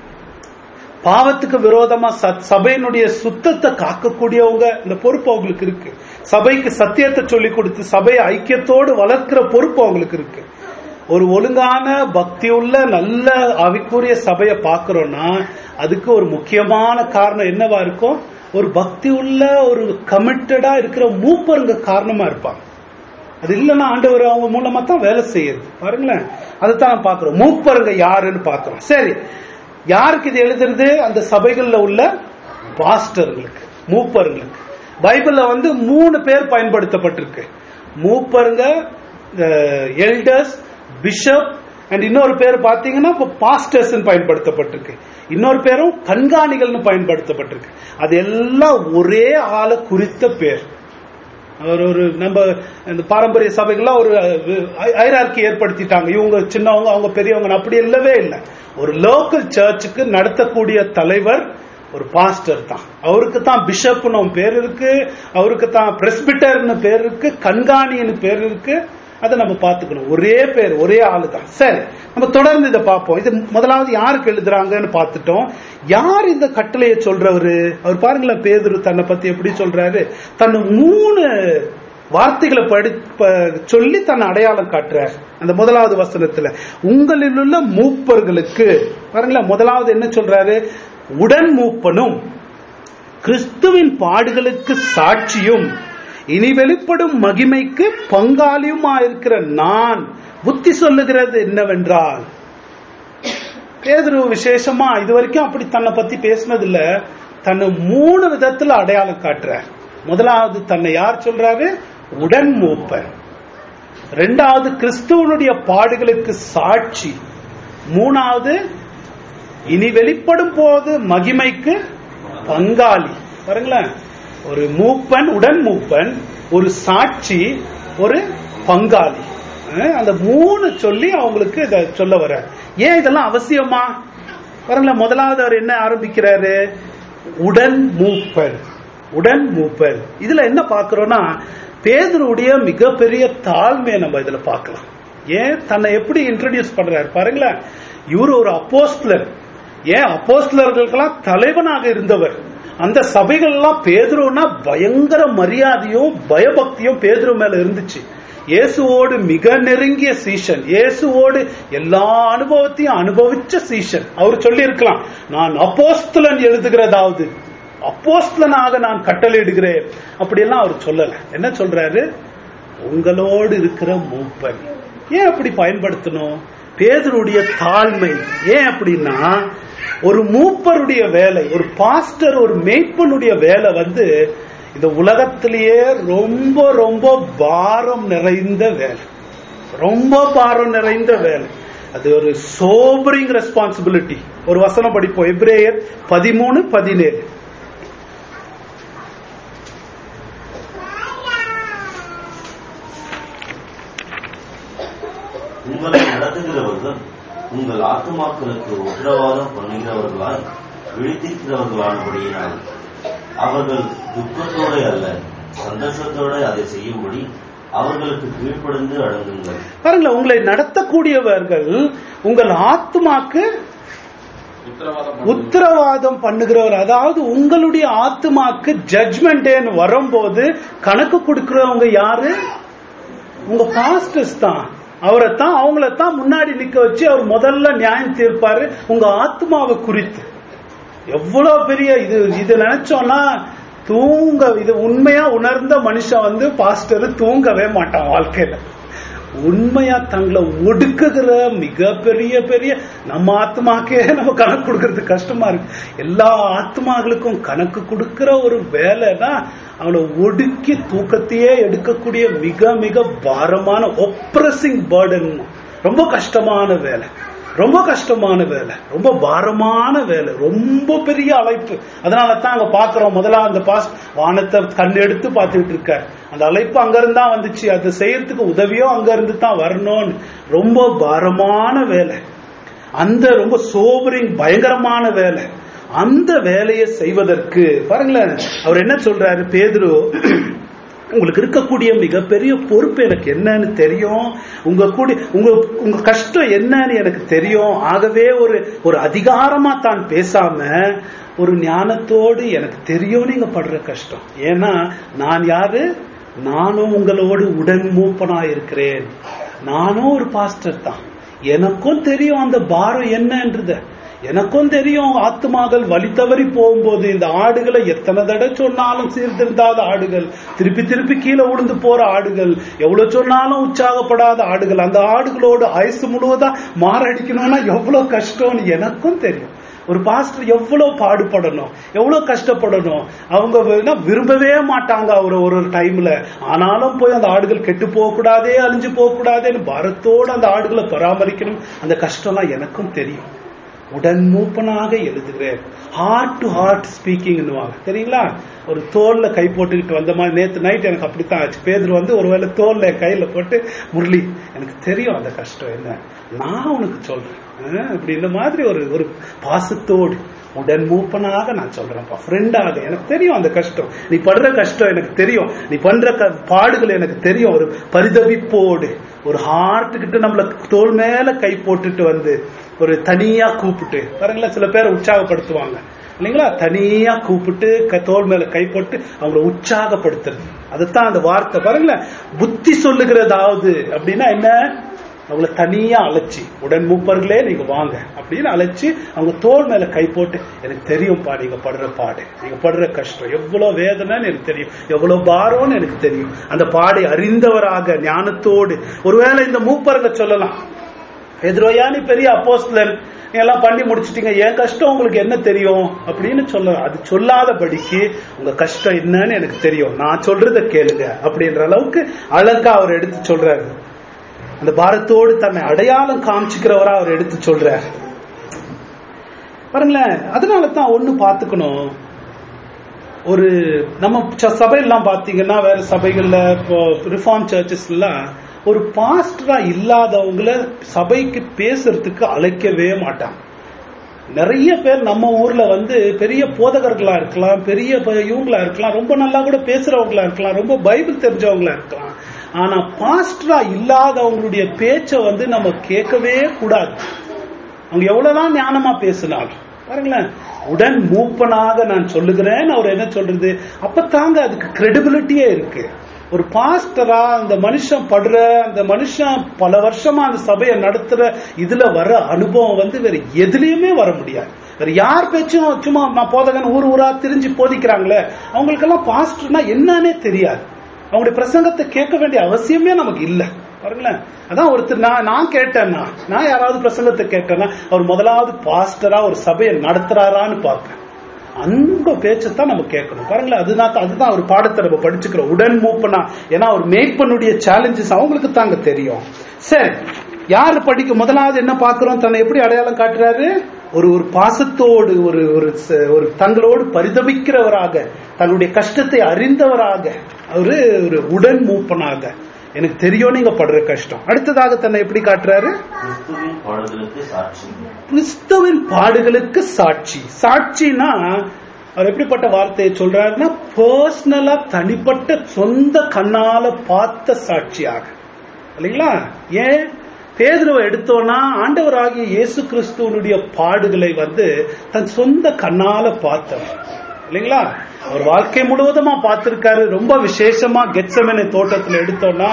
S1: பாவத்துக்கு விரோதமா சத்- சபையினுடைய சுத்தத்தை காக்கக்கூடியவங்க இந்த பொறுப்பு அவங்களுக்கு இருக்கு சபைக்கு சத்தியத்தை சொல்லி கொடுத்து சபையை ஐக்கியத்தோடு வளர்க்கிற பொறுப்பு அவங்களுக்கு இருக்கு ஒரு ஒழுங்கான பக்தியுள்ள நல்ல ஆவிக்குரிய சபையை பார்க்கிறோம்னா அதுக்கு ஒரு முக்கியமான காரணம் என்னவா இருக்கும் ஒரு பக்தி உள்ள ஒரு கமிட்டடா இருக்கிற மூப்பருங்க காரணமா இருப்பாங்க அது இல்லைன்னா ஆண்டவர் அவங்க மூலமா தான் வேலை செய்யுது பாருங்களேன் அதைத்தான் நம்ம பார்க்கிறோம் மூப்பருங்க யாருன்னு பார்க்கிறோம் சரி யாருக்கு இது எழுதுறது அந்த சபைகள்ல உள்ள பாஸ்டர்களுக்கு மூப்பருங்களுக்கு பைபிள்ல வந்து மூணு பேர் பயன்படுத்தப்பட்டிருக்கு மூப்பருங்க எல்டர்ஸ் பிஷப் அண்ட் இன்னொரு பேர் பாத்தீங்கன்னா இப்போ பாஸ்டர்ஸ் பயன்படுத்தப்பட்டிருக்கு இன்னொரு பேரும் கண்காணிகள்னு பயன்படுத்தப்பட்டிருக்கு அது எல்லாம் ஒரே ஆளை குறித்த பேர் ஒரு ஒரு நம்ம இந்த பாரம்பரிய சபைகள்லாம் ஒரு ஐரார்கி ஏற்படுத்திட்டாங்க இவங்க சின்னவங்க அவங்க பெரியவங்க அப்படி இல்லவே இல்லை ஒரு லோக்கல் சர்ச்சுக்கு நடத்தக்கூடிய தலைவர் ஒரு பாஸ்டர் தான் அவருக்கு தான் பிஷப்னு பேர் இருக்கு அவருக்கு தான் பிரஸ்பிட்டர்னு பேர் இருக்கு கண்காணின்னு பேர் இருக்கு அதை நம்ம பார்த்துக்கணும் ஒரே பேர் ஒரே ஆளு தான் சரி நம்ம தொடர்ந்து இதை பார்ப்போம் இது முதலாவது யாருக்கு எழுதுறாங்கன்னு பார்த்துட்டோம் யார் இந்த கட்டளையை சொல்றவரு அவர் பாருங்களேன் பேதுரு தன்னை பத்தி எப்படி சொல்றாரு தன்னை மூணு வார்த்தைகளை படி ப- சொல்லி தன்னை அடையாளம் காட்டுறார் அந்த முதலாவது வசனத்துல உங்களில் உள்ள மூப்பர்களுக்கு பாருங்களேன் முதலாவது என்ன சொல்றாரு உடன் மூப்பனும் கிறிஸ்துவின் பாடுகளுக்கு சாட்சியும் இனி வெளிப்படும் மகிமைக்கு பங்காளியுமாயிருக்கிற நான் புத்தி சொல்லுகிறது என்னவென்றால் பேதுரு விசேஷமா இது வரைக்கும் அப்படி தன்னை பத்தி பேசினது இல்ல தன்னை மூணு விதத்துல அடையாளம் காட்டுறார் முதலாவது தன்னை யார் சொல்றாரு உடன் மூப்பர் ரெண்டாவது கிறிஸ்துவனுடைய பாடுகளுக்கு சாட்சி மூணாவது இனி வெளிப்படும் போது மகிமைக்கு பங்காளி பாருங்களேன் ஒரு மூப்பன் உடன் மூப்பன் ஒரு சாட்சி ஒரு பங்காளி அஹ் அந்த மூணு சொல்லி அவங்களுக்கு இதை சொல்ல வர ஏன் இதெல்லாம் அவசியமா பாருங்களேன் முதலாவது அவர் என்ன ஆரம்பிக்கிறாரு உடன் மூப்பர் உடன் மூப்பர் இதுல என்ன பார்க்கிறோம்னா பேதருடைய மிகப்பெரிய தாழ்மையை நம்ம இதுல பார்க்கலாம் ஏன் தன்னை எப்படி இன்ட்ரடியூஸ் பண்றாரு பாருங்களேன் இவர் ஒரு அப்போஸ்தலர் ஏன் அப்போஸ்தலர்களுக்கெல்லாம் தலைவனாக இருந்தவர் அந்த சபைகள் எல்லாம் பேதுருன்னா பயங்கர மரியாதையும் பயபக்தியும் பேதுரு மேல இருந்துச்சு இயேசுவோடு மிக நெருங்கிய சீஷன் இயேசுவோடு எல்லா அனுபவத்தையும் அனுபவிச்ச சீஷன் அவர் சொல்லி இருக்கலாம் நான் அப்போஸ்தலன் எழுதுகிறதாவது அப்போஸ்தலனாக நான் கட்டளையிடுகிறேன் அப்படியெல்லாம் அவர் சொல்லல என்ன சொல்றாரு உங்களோடு இருக்கிற மூப்பன் ஏன் அப்படி பயன்படுத்தணும் பேதருடைய தாழ்மை ஏன் அப்படின்னா ஒரு மூப்பருடைய வேலை ஒரு பாஸ்டர் ஒரு மேய்ப்பனுடைய வேலை வந்து இந்த உலகத்திலேயே ரொம்ப ரொம்ப பாரம் நிறைந்த வேலை ரொம்ப பாரம் நிறைந்த வேலை அது ஒரு சோபரிங் ரெஸ்பான்சிபிலிட்டி ஒரு வசனம் படிப்போம் எப்ரேயர் பதிமூணு பதினேழு
S2: உங்களை நடத்துகிறவர்கள் உங்கள் ஆத்துமாக்களுக்கு உத்தரவாதம் பண்ணுகிறவர்களாய் விழித்திருக்கிறவர்களானபடியினால் அவர்கள் துக்கத்தோட அல்ல சந்தோஷத்தோட அதை செய்யும்படி அவர்களுக்கு கீழ்ப்படிந்து அடங்குங்கள்
S1: பாருங்களேன் உங்களை நடத்தக்கூடியவர்கள் உங்கள் ஆத்துமாக்கு
S3: உத்தரவாதம்
S1: உத்தரவாதம் பண்ணுகிறவர் அதாவது உங்களுடைய ஆத்துமாக்கு ஜட்ஜ்மெண்ட் டேன்னு வரும்போது கணக்கு கொடுக்கிறவங்க யாரு உங்க பாஸ்டர்ஸ் தான் அவரை தான் அவங்கள தான் முன்னாடி நிக்க வச்சு அவர் முதல்ல நியாயம் தீர்ப்பாரு உங்க ஆத்மாவை குறித்து எவ்வளவு பெரிய இது இது நினைச்சோம்னா தூங்க இது உண்மையா உணர்ந்த மனுஷன் வந்து பாஸ்டர் தூங்கவே மாட்டான் வாழ்க்கையில உண்மையா தங்களை ஒடுக்குகிற மிகப்பெரிய பெரிய நம்ம ஆத்மாக்கே நம்ம கணக்கு கொடுக்கறது கஷ்டமா இருக்கு எல்லா ஆத்மாக்களுக்கும் கணக்கு கொடுக்கிற ஒரு வேலைனா அவனை ஒடுக்கி தூக்கத்தையே எடுக்கக்கூடிய மிக மிக பாரமான ஒப்ரஸிங் பேர்டன் ரொம்ப கஷ்டமான வேலை ரொம்ப கஷ்டமான வேலை ரொம்ப பாரமான வேலை ரொம்ப பெரிய அழைப்பு அதனால தான் அங்க பாக்குறோம் முதல்ல அந்த பாஸ் வானத்தை கண் எடுத்து பார்த்துட்டு இருக்கார் அந்த அழைப்பு அங்க இருந்தா வந்துச்சு அது செய்யறதுக்கு உதவியோ அங்க இருந்து தான் வரணும்னு ரொம்ப பாரமான வேலை அந்த ரொம்ப சோபரிங் பயங்கரமான வேலை அந்த வேலையை செய்வதற்கு பாருங்களேன் அவர் என்ன சொல்றாரு பேதுரு உங்களுக்கு இருக்கக்கூடிய மிகப்பெரிய பொறுப்பு எனக்கு என்னன்னு தெரியும் உங்க கூடி உங்க உங்க கஷ்டம் என்னன்னு எனக்கு தெரியும் ஆகவே ஒரு ஒரு அதிகாரமா தான் பேசாம ஒரு ஞானத்தோடு எனக்கு தெரியும் நீங்க படுற கஷ்டம் ஏன்னா நான் யாரு நானும் உங்களோடு உடன் மூப்பனா இருக்கிறேன் நானும் ஒரு பாஸ்டர் தான் எனக்கும் தெரியும் அந்த பாரம் என்னன்றத எனக்கும் தெரியும் ஆத்துமாக்கள் வழி தவறி போகும்போது இந்த ஆடுகளை எத்தனை தடவை சொன்னாலும் சீர்திருந்தாத ஆடுகள் திருப்பி திருப்பி கீழே விழுந்து போற ஆடுகள் எவ்வளவு சொன்னாலும் உற்சாகப்படாத ஆடுகள் அந்த ஆடுகளோடு ஆயுசு முழுவதா மாரடிக்கணும்னா எவ்வளவு கஷ்டம்னு எனக்கும் தெரியும் ஒரு பாஸ்டர் எவ்வளவு பாடுபடணும் எவ்வளவு கஷ்டப்படணும் அவங்க வேணா விரும்பவே மாட்டாங்க அவர் ஒரு ஒரு டைம்ல ஆனாலும் போய் அந்த ஆடுகள் கெட்டு போக கூடாதே அழிஞ்சு போக கூடாதேன்னு பாரத்தோட அந்த ஆடுகளை பராமரிக்கணும் அந்த கஷ்டம்லாம் எனக்கும் தெரியும் உடன் மூப்பனாக எழுதுகிறேன் ஹார்ட் டு ஹார்ட் ஸ்பீக்கிங்னுவாங்க தெரியுங்களா ஒரு தோல்ல கை போட்டுக்கிட்டு வந்த மாதிரி நேத்து நைட் எனக்கு அப்படித்தான் ஆச்சு பேதர் வந்து ஒருவேளை தோல்ல என் கையில போட்டு முரளி எனக்கு தெரியும் அந்த கஷ்டம் என்ன நான் உனக்கு சொல்றேன் அஹ் இப்படி இந்த மாதிரி ஒரு ஒரு பாசத்தோடு உடன் மூப்பனாக நான் சொல்றேன்ப்பா ஃப்ரெண்டாக எனக்கு தெரியும் அந்த கஷ்டம் நீ படுற கஷ்டம் எனக்கு தெரியும் நீ பண்ற க- பாடுகள் எனக்கு தெரியும் ஒரு பரிதவிப்போடு ஒரு ஹார்ட் கிட்ட நம்மள தோல் மேல கை போட்டுட்டு வந்து ஒரு தனியா கூப்பிட்டு பாருங்களேன் சில பேரை உற்சாகப்படுத்துவாங்க இல்லைங்களா தனியா கூப்பிட்டு க- தோள் மேல கை போட்டு அவங்கள உற்சாகப்படுத்துறது அதுதான் அந்த வார்த்தை பாருங்களேன் புத்தி சொல்லுகிறதாவது அப்படின்னா என்ன அவங்கள தனியா அழைச்சி உடன் மூப்பர்களே நீங்க வாங்க அப்படின்னு அழைச்சி அவங்க தோள் மேல கை போட்டு எனக்கு தெரியும்ப்பா நீங்க படுற பாடு நீங்க படுற கஷ்டம் எவ்வளவு வேதனைன்னு எனக்கு தெரியும் எவ்வளவு பாரம்னு எனக்கு தெரியும் அந்த பாடை அறிந்தவராக ஞானத்தோடு ஒருவேளை இந்த மூப்பர்களை சொல்லலாம் எதிரோயா நீ பெரிய அப்போஸ்தலன் நீ எல்லாம் பண்ணி முடிச்சிட்டீங்க என் கஷ்டம் உங்களுக்கு என்ன தெரியும் அப்படின்னு சொல்ல அது சொல்லாதபடிக்கு உங்க கஷ்டம் என்னன்னு எனக்கு தெரியும் நான் சொல்றத கேளுங்க அப்படின்ற அளவுக்கு அழகா அவர் எடுத்து சொல்றாரு அந்த பாரத்தோடு தன்னை அடையாளம் காமிச்சுக்கிறவரா அவர் எடுத்து சொல்றார் பாருங்களேன் அதனால தான் ஒண்ணு பார்த்துக்கணும் ஒரு நம்ம ச- சபையெல்லாம் பாத்தீங்கன்னா வேற சபைகள்ல இப்போ ரிஃபார்ம் சர்ச்சஸ்லாம் ஒரு பாஸ்டரா இல்லாதவங்கள சபைக்கு பேசுறதுக்கு அழைக்கவே மாட்டாங்க நிறைய பேர் நம்ம ஊர்ல வந்து பெரிய போதகர்களா இருக்கலாம் பெரிய ப- இவங்களா இருக்கலாம் ரொம்ப நல்லா கூட பேசுறவங்களா இருக்கலாம் ரொம்ப பைபிள் தெரிஞ்சவங்களா இருக்கலாம் ஆனா பாஸ்டரா இல்லாதவங்களுடைய பேச்சை வந்து நம்ம கேட்கவே கூடாது அவங்க எவ்வளவுதான் ஞானமா பேசினாலும் பாருங்களேன் உடன் மூப்பனாக நான் சொல்லுகிறேன் அவர் என்ன சொல்றது அப்பத்தாங்க அதுக்கு கிரெடிபிலிட்டியே இருக்கு ஒரு பாஸ்டரா அந்த மனுஷன் படுற அந்த மனுஷன் பல வருஷமா அந்த சபையை நடத்துற இதுல வர அனுபவம் வந்து வேற எதுலயுமே வர முடியாது வேற யார் பேச்சும் சும்மா நான் போதகன் ஊர் ஊரா திரிஞ்சு போதிக்கிறாங்களே அவங்களுக்கெல்லாம் பாஸ்டர்னா என்னன்னே தெரியாது அவங்களுடைய பிரசங்கத்தை கேட்க வேண்டிய அவசியமே நமக்கு இல்ல பாருங்களேன் அதான் ஒருத்தர் நான் நான் கேட்டேன்னா நான் யாராவது பிரசங்கத்தை கேட்டேன்னா அவர் முதலாவது பாஸ்டரா ஒரு சபையை நடத்துறாரான்னு பார்ப்பேன் அந்த பேச்சைத்தான் நம்ம கேட்கணும் பாருங்களேன் அதுதான் அதுதான் ஒரு பாடத்தை நம்ம படிச்சுக்கிறோம் உடன் மூப்பனா ஏன்னா ஒரு மேய்ப்பனுடைய சேலஞ்சஸ் அவங்களுக்கு தாங்க தெரியும் சரி யாரு படிக்க முதலாவது என்ன பார்க்கிறோம் தன்னை எப்படி அடையாளம் காட்டுறாரு ஒரு ஒரு பாசத்தோடு ஒரு ஒரு ச- ஒரு தங்களோடு பரிதபிக்கிறவராக தன்னுடைய கஷ்டத்தை அறிந்தவராக அவரு ஒரு உடன் மூப்பனாக எனக்கு தெரியும் நீங்க படுற கஷ்டம் அடுத்ததாக தன்னை எப்படி காட்டுறாரு
S2: கிறிஸ்துவின் பாடுகளுக்கு சாட்சி
S1: கிறிஸ்துவின் பாடுகளுக்கு சாட்சி சாட்சினா அவர் எப்படிப்பட்ட வார்த்தையை சொல்றாருன்னா பர்சனலா தனிப்பட்ட சொந்த கண்ணால பார்த்த சாட்சியாக இல்லைங்களா ஏன் பேதுருவை எடுத்தோம்னா ஆண்டவராகிய இயேசு கிறிஸ்துவனுடைய பாடுகளை வந்து தன் சொந்த கண்ணால பார்த்தவர் இல்லைங்களா அவர் வாழ்க்கை முழுவதுமா பார்த்திருக்காரு ரொம்ப விசேஷமா கெட்சமனை தோட்டத்துல எடுத்தோம்னா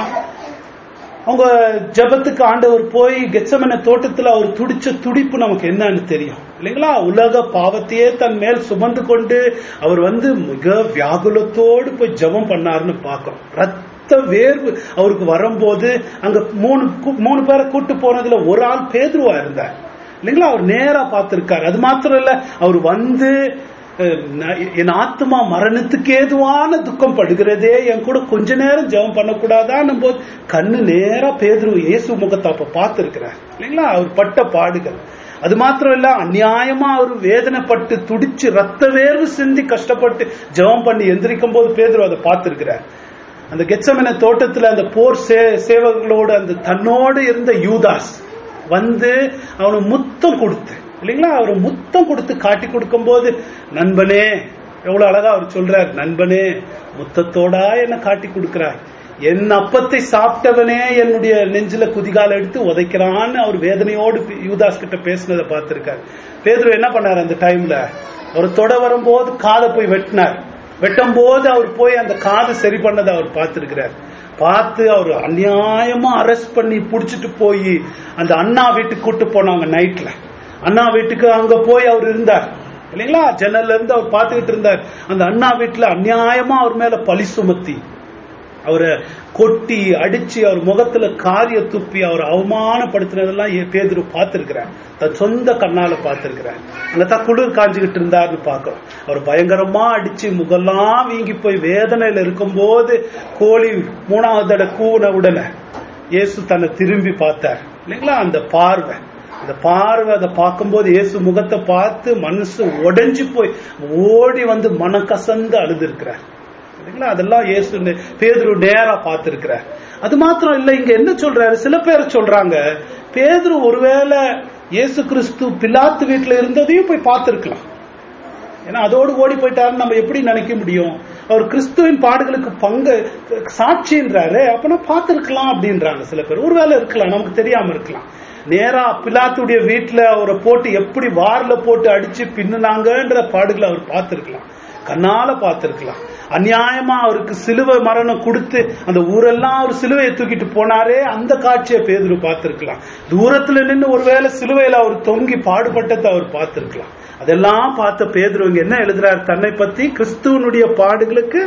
S1: அவங்க ஜெபத்துக்கு ஆண்டவர் போய் கெச்சமன தோட்டத்துல அவர் துடிச்ச துடிப்பு நமக்கு என்னன்னு தெரியும் இல்லைங்களா உலக பாவத்தையே தன் மேல் சுமந்து கொண்டு அவர் வந்து மிக வியாகுலத்தோடு போய் ஜெபம் பண்ணாருன்னு பார்க்கிறோம் ரத்த வேர்வு அவருக்கு வரும்போது அங்க மூணு கூ- மூணு பேரை கூட்டு போனதுல ஒரு ஆள் பேதுருவா இருந்தார் இல்லைங்களா அவர் நேரா பார்த்திருக்காரு அது மாத்திரம் இல்ல அவர் வந்து அஹ், நான் என் ஆத்மா மரணத்துக்கு ஏதுவான துக்கம் படுகிறதே என் கூட கொஞ்ச நேரம் ஜெபம் பண்ணக்கூடாதான்னும் போது கண்ணு நேரா பேதுரு இயேசு முகத்தை அப்ப பார்த்திருக்கிறார் இல்லைங்களா அவர் பட்ட பாடுகள் அது மாத்திரம் இல்ல அநியாயமா அவர் வேதனைப்பட்டு துடிச்சு ரத்த வேர்வு சிந்தி கஷ்டப்பட்டு ஜெபம் பண்ணி எந்திரிக்கும் போது பேதுரு அதை பார்த்திருக்கிறார் அந்த கெச்சமன தோட்டத்துல அந்த போர் சே சேவகர்களோடு அந்த தன்னோடு இருந்த யூதாஸ் வந்து அவனுக்கு முத்தம் கொடுத்து இல்லைங்களா அவர் முத்தம் கொடுத்து காட்டி கொடுக்கும் போது நண்பனே எவ்வளவு அழகா அவர் சொல்றார் நண்பனே முத்தத்தோடா என்ன காட்டி கொடுக்கிறாய் என் அப்பத்தை சாப்பிட்டவனே என்னுடைய நெஞ்சில குதிகால எடுத்து உதைக்கிறான்னு அவர் வேதனையோடு பி- யூதாஸ் கிட்ட பேசினதை பார்த்திருக்காரு பேதுரு என்ன பண்ணார் அந்த டைம்ல அவர் தொட வரும்போது காதை போய் வெட்டினார் வெட்டும் போது அவர் போய் அந்த காதை சரி பண்ணதை அவர் பார்த்திருக்கிறார் பார்த்து அவர் அநியாயமா அரெஸ்ட் பண்ணி புடிச்சிட்டு போய் அந்த அண்ணா வீட்டுக்கு கூட்டு போனாங்க நைட்ல அண்ணா வீட்டுக்கு அங்க போய் அவர் இருந்தார் இல்லைங்களா ஜன்னல்ல இருந்து அவர் பார்த்துக்கிட்டு இருந்தார் அந்த அண்ணா வீட்டுல அநியாயமா அவர் மேல பழி சுமத்தி அவரை கொட்டி அடிச்சு அவர் முகத்துல காரிய துப்பி அவர் அவமானப்படுத்தினதெல்லாம் ஏ- பேதுரு பார்த்திருக்கிறார் தன் சொந்த கண்ணால பார்த்திருக்கிறார் அங்க தான் குளிர் காஞ்சுகிட்டு இருந்தாருன்னு பார்க்கிறோம் அவர் பயங்கரமா அடிச்சு முகெல்லாம் வீங்கி போய் வேதனையில இருக்கும்போது கோழி மூணாவது தடவை கூன உடனே இயேசு தன்னை திரும்பி பார்த்தார் இல்லைங்களா அந்த பார்வை அந்த பார்வை அதை பார்க்கும்போது இயேசு முகத்தை பார்த்து மனசு உடைஞ்சு போய் ஓடி வந்து மனம் கசந்து அழுது இல்லைங்களா அதெல்லாம் இயேசு நே- பேதுரு நேரா பார்த்திருக்கிறார் அது மாத்திரம் இல்ல இங்க என்ன சொல்றாரு சில பேர் சொல்றாங்க பேதுரு ஒருவேளை இயேசு கிறிஸ்து பிலாத்து வீட்டுல இருந்ததையும் போய் பார்த்திருக்கலாம் ஏன்னா அதோடு ஓடி போயிட்டாருன்னு நம்ம எப்படி நினைக்க முடியும் அவர் கிறிஸ்துவின் பாடுகளுக்கு பங்கு சாட்சின்றாரு அப்பனா பார்த்திருக்கலாம் அப்படின்றாங்க சில பேர் ஒருவேளை இருக்கலாம் நமக்கு தெரியாம இருக்கலாம் நேரா பிலாத்துடைய வீட்டுல அவரை போட்டு எப்படி வார்ல போட்டு அடிச்சு பின்னுனாங்கன்ற பாடுகளை அவர் பார்த்திருக்கலாம் கண்ணால பார்த்திருக்கலாம் அநியாயமா அவருக்கு சிலுவை மரணம் கொடுத்து அந்த ஊரெல்லாம் அவர் சிலுவையை தூக்கிட்டு போனாரே அந்த காட்சியை பேதுரு பார்த்திருக்கலாம் தூரத்துல நின்று ஒருவேளை சிலுவையில அவர் தொங்கி பாடுபட்டதை அவர் பார்த்திருக்கலாம் அதெல்லாம் பார்த்த பேதுரு இங்க என்ன எழுதுறாரு தன்னை பத்தி கிறிஸ்துவனுடைய பாடுகளுக்கு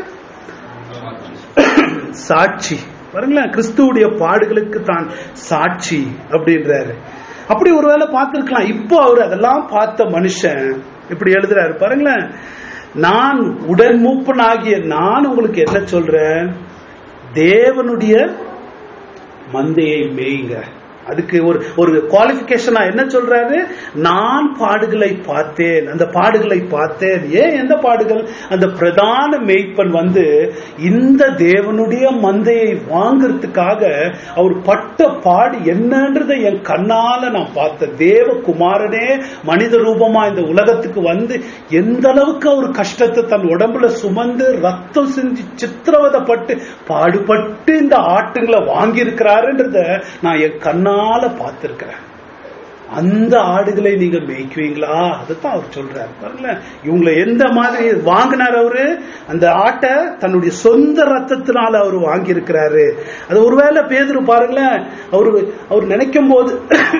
S1: சாட்சி பாருங்களேன் கிறிஸ்துவுடைய பாடுகளுக்கு தான் சாட்சி அப்படின்றாரு அப்படி ஒருவேளை பார்த்திருக்கலாம் இப்போ அவர் அதெல்லாம் பார்த்த மனுஷன் இப்படி எழுதுறாரு பாருங்களேன் நான் உடன் மூப்பனாகிய நான் உங்களுக்கு என்ன சொல்றேன் தேவனுடைய மந்தையை மேய்ங்க அதுக்கு ஒரு ஒரு குவாலிபிகேஷனா என்ன சொல்றாரு நான் பாடுகளை பார்த்தேன் அந்த பாடுகளை பார்த்தேன் ஏன் எந்த பாடுகள் அந்த பிரதான மேய்ப்பன் வந்து இந்த தேவனுடைய மந்தையை வாங்குறதுக்காக அவர் பட்ட பாடு என்னன்றதை என் கண்ணால நான் பார்த்தேன் தேவகுமாரனே மனித ரூபமா இந்த உலகத்துக்கு வந்து எந்த அளவுக்கு அவர் கஷ்டத்தை தன் உடம்புல சுமந்து ரத்தம் செஞ்சு சித்திரவதைப்பட்டு பாடுபட்டு இந்த ஆட்டுங்களை வாங்கி இருக்கிறாருன்றத நான் என் கண்ணால பார்த்திருக்கிறேன் அந்த ஆடுகளை நீங்க மேய்க்குவீங்களா அதைத்தான் அவர் சொல்றாரு பாருங்களேன் இவங்களை எந்த மாதிரி வாங்கினார் அவரு அந்த ஆட்டை தன்னுடைய சொந்த ரத்தத்தினால அவர் வாங்கி இருக்கிறாரு அது ஒருவேளை பேதுரு பாருங்களேன் அவரு அவர் நினைக்கும் போது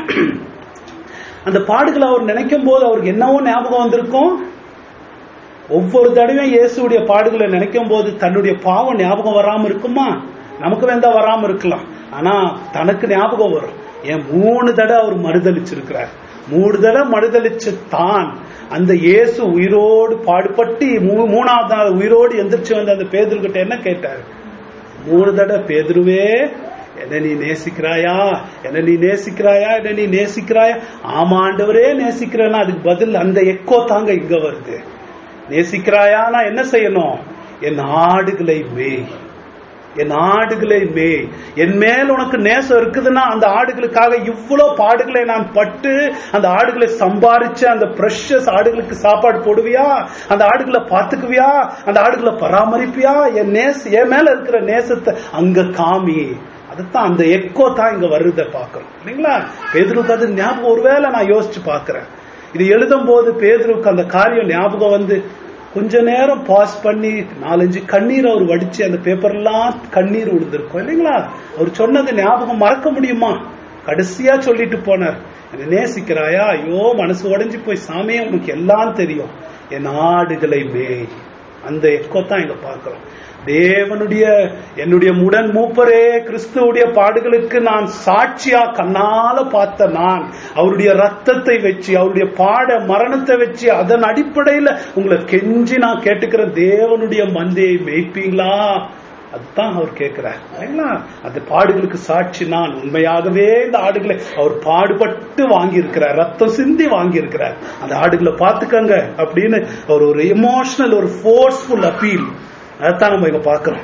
S1: அந்த பாடுகளை அவர் நினைக்கும் போது அவருக்கு என்னவோ ஞாபகம் வந்திருக்கும் ஒவ்வொரு தடவையும் இயேசுடைய பாடுகளை நினைக்கும் போது தன்னுடைய பாவம் ஞாபகம் வராம இருக்குமா நமக்கு வேண்டா வராம இருக்கலாம் ஆனா தனக்கு ஞாபகம் வரும் ஏன் மூணு தடவை அவர் மறுதளிச்சிருக்கிறார் மூணு தடவை மறுதளிச்சு தான் அந்த இயேசு உயிரோடு பாடுபட்டு மூ- மூணாவது நாள் உயிரோடு எந்திரிச்சு வந்து அந்த பேதுருக்கிட்ட என்ன கேட்டாரு மூணு தடவை பேதுருவே என்ன நீ நேசிக்கிறாயா என்ன நீ நேசிக்கிறாயா என்ன நீ நேசிக்கிறாயா ஆமா ஆண்டவரே நேசிக்கிறேன்னா அதுக்கு பதில் அந்த எக்கோ தாங்க இங்க வருது நேசிக்கிறாயானா என்ன செய்யணும் என் ஆடுகளை மேய் என் ஆடுகளை மேய் என் மேல் உனக்கு நேசம் இருக்குதுன்னா அந்த ஆடுகளுக்காக இவ்வளவு பாடுகளை நான் பட்டு அந்த ஆடுகளை சம்பாரிச்சு அந்த பிரஷஸ் ஆடுகளுக்கு சாப்பாடு போடுவியா அந்த ஆடுகளை பார்த்துக்குவியா அந்த ஆடுகளை பராமரிப்பியா என் நேச என் மேல இருக்கிற நேசத்தை அங்க காமி அதுதான் அந்த எக்கோ தான் இங்க வருத பாக்குறோம் இல்லைங்களா பேதுருக்கு அது ஞாபகம் ஒருவேளை நான் யோசிச்சு பாக்குறேன் இது எழுதும் போது பேதுருக்கு அந்த காரியம் ஞாபகம் வந்து கொஞ்ச நேரம் பாஸ் பண்ணி நாலஞ்சு கண்ணீர் அவர் வடிச்சு அந்த பேப்பர்லாம் கண்ணீர் விழுந்திருக்கும் இல்லைங்களா அவர் சொன்னது ஞாபகம் மறக்க முடியுமா கடைசியா சொல்லிட்டு போனார் என்னை நேசிக்கிறாயா ஐயோ மனசு உடைஞ்சு போய் சாமியே உனக்கு எல்லாம் தெரியும் என் ஆடுகளை மேய் அந்த எக்கோ தான் இங்க பார்க்கிறோம் தேவனுடைய என்னுடைய முடன் மூப்பரே கிறிஸ்துவுடைய பாடுகளுக்கு நான் சாட்சியா கண்ணால பார்த்த நான் அவருடைய ரத்தத்தை வச்சு அவருடைய பாட மரணத்தை வச்சு அதன் அடிப்படையில உங்களை கெஞ்சி நான் கேட்டுக்கிறேன் தேவனுடைய மந்தையை மேய்ப்பீங்களா அதுதான் அவர் கேட்கிறார் இல்லைங்களா அந்த பாடுகளுக்கு சாட்சி நான் உண்மையாகவே இந்த ஆடுகளை அவர் பாடுபட்டு வாங்கி இருக்கிறார் ரத்தம் சிந்தி வாங்கி இருக்கிறார் அந்த ஆடுகளை பார்த்துக்கங்க அப்படின்னு அவர் ஒரு எமோஷனல் ஒரு ஃபோர்ஸ்ஃபுல் அப்பீல் அதைத்தான் நம்ம இங்க பார்க்கிறோம்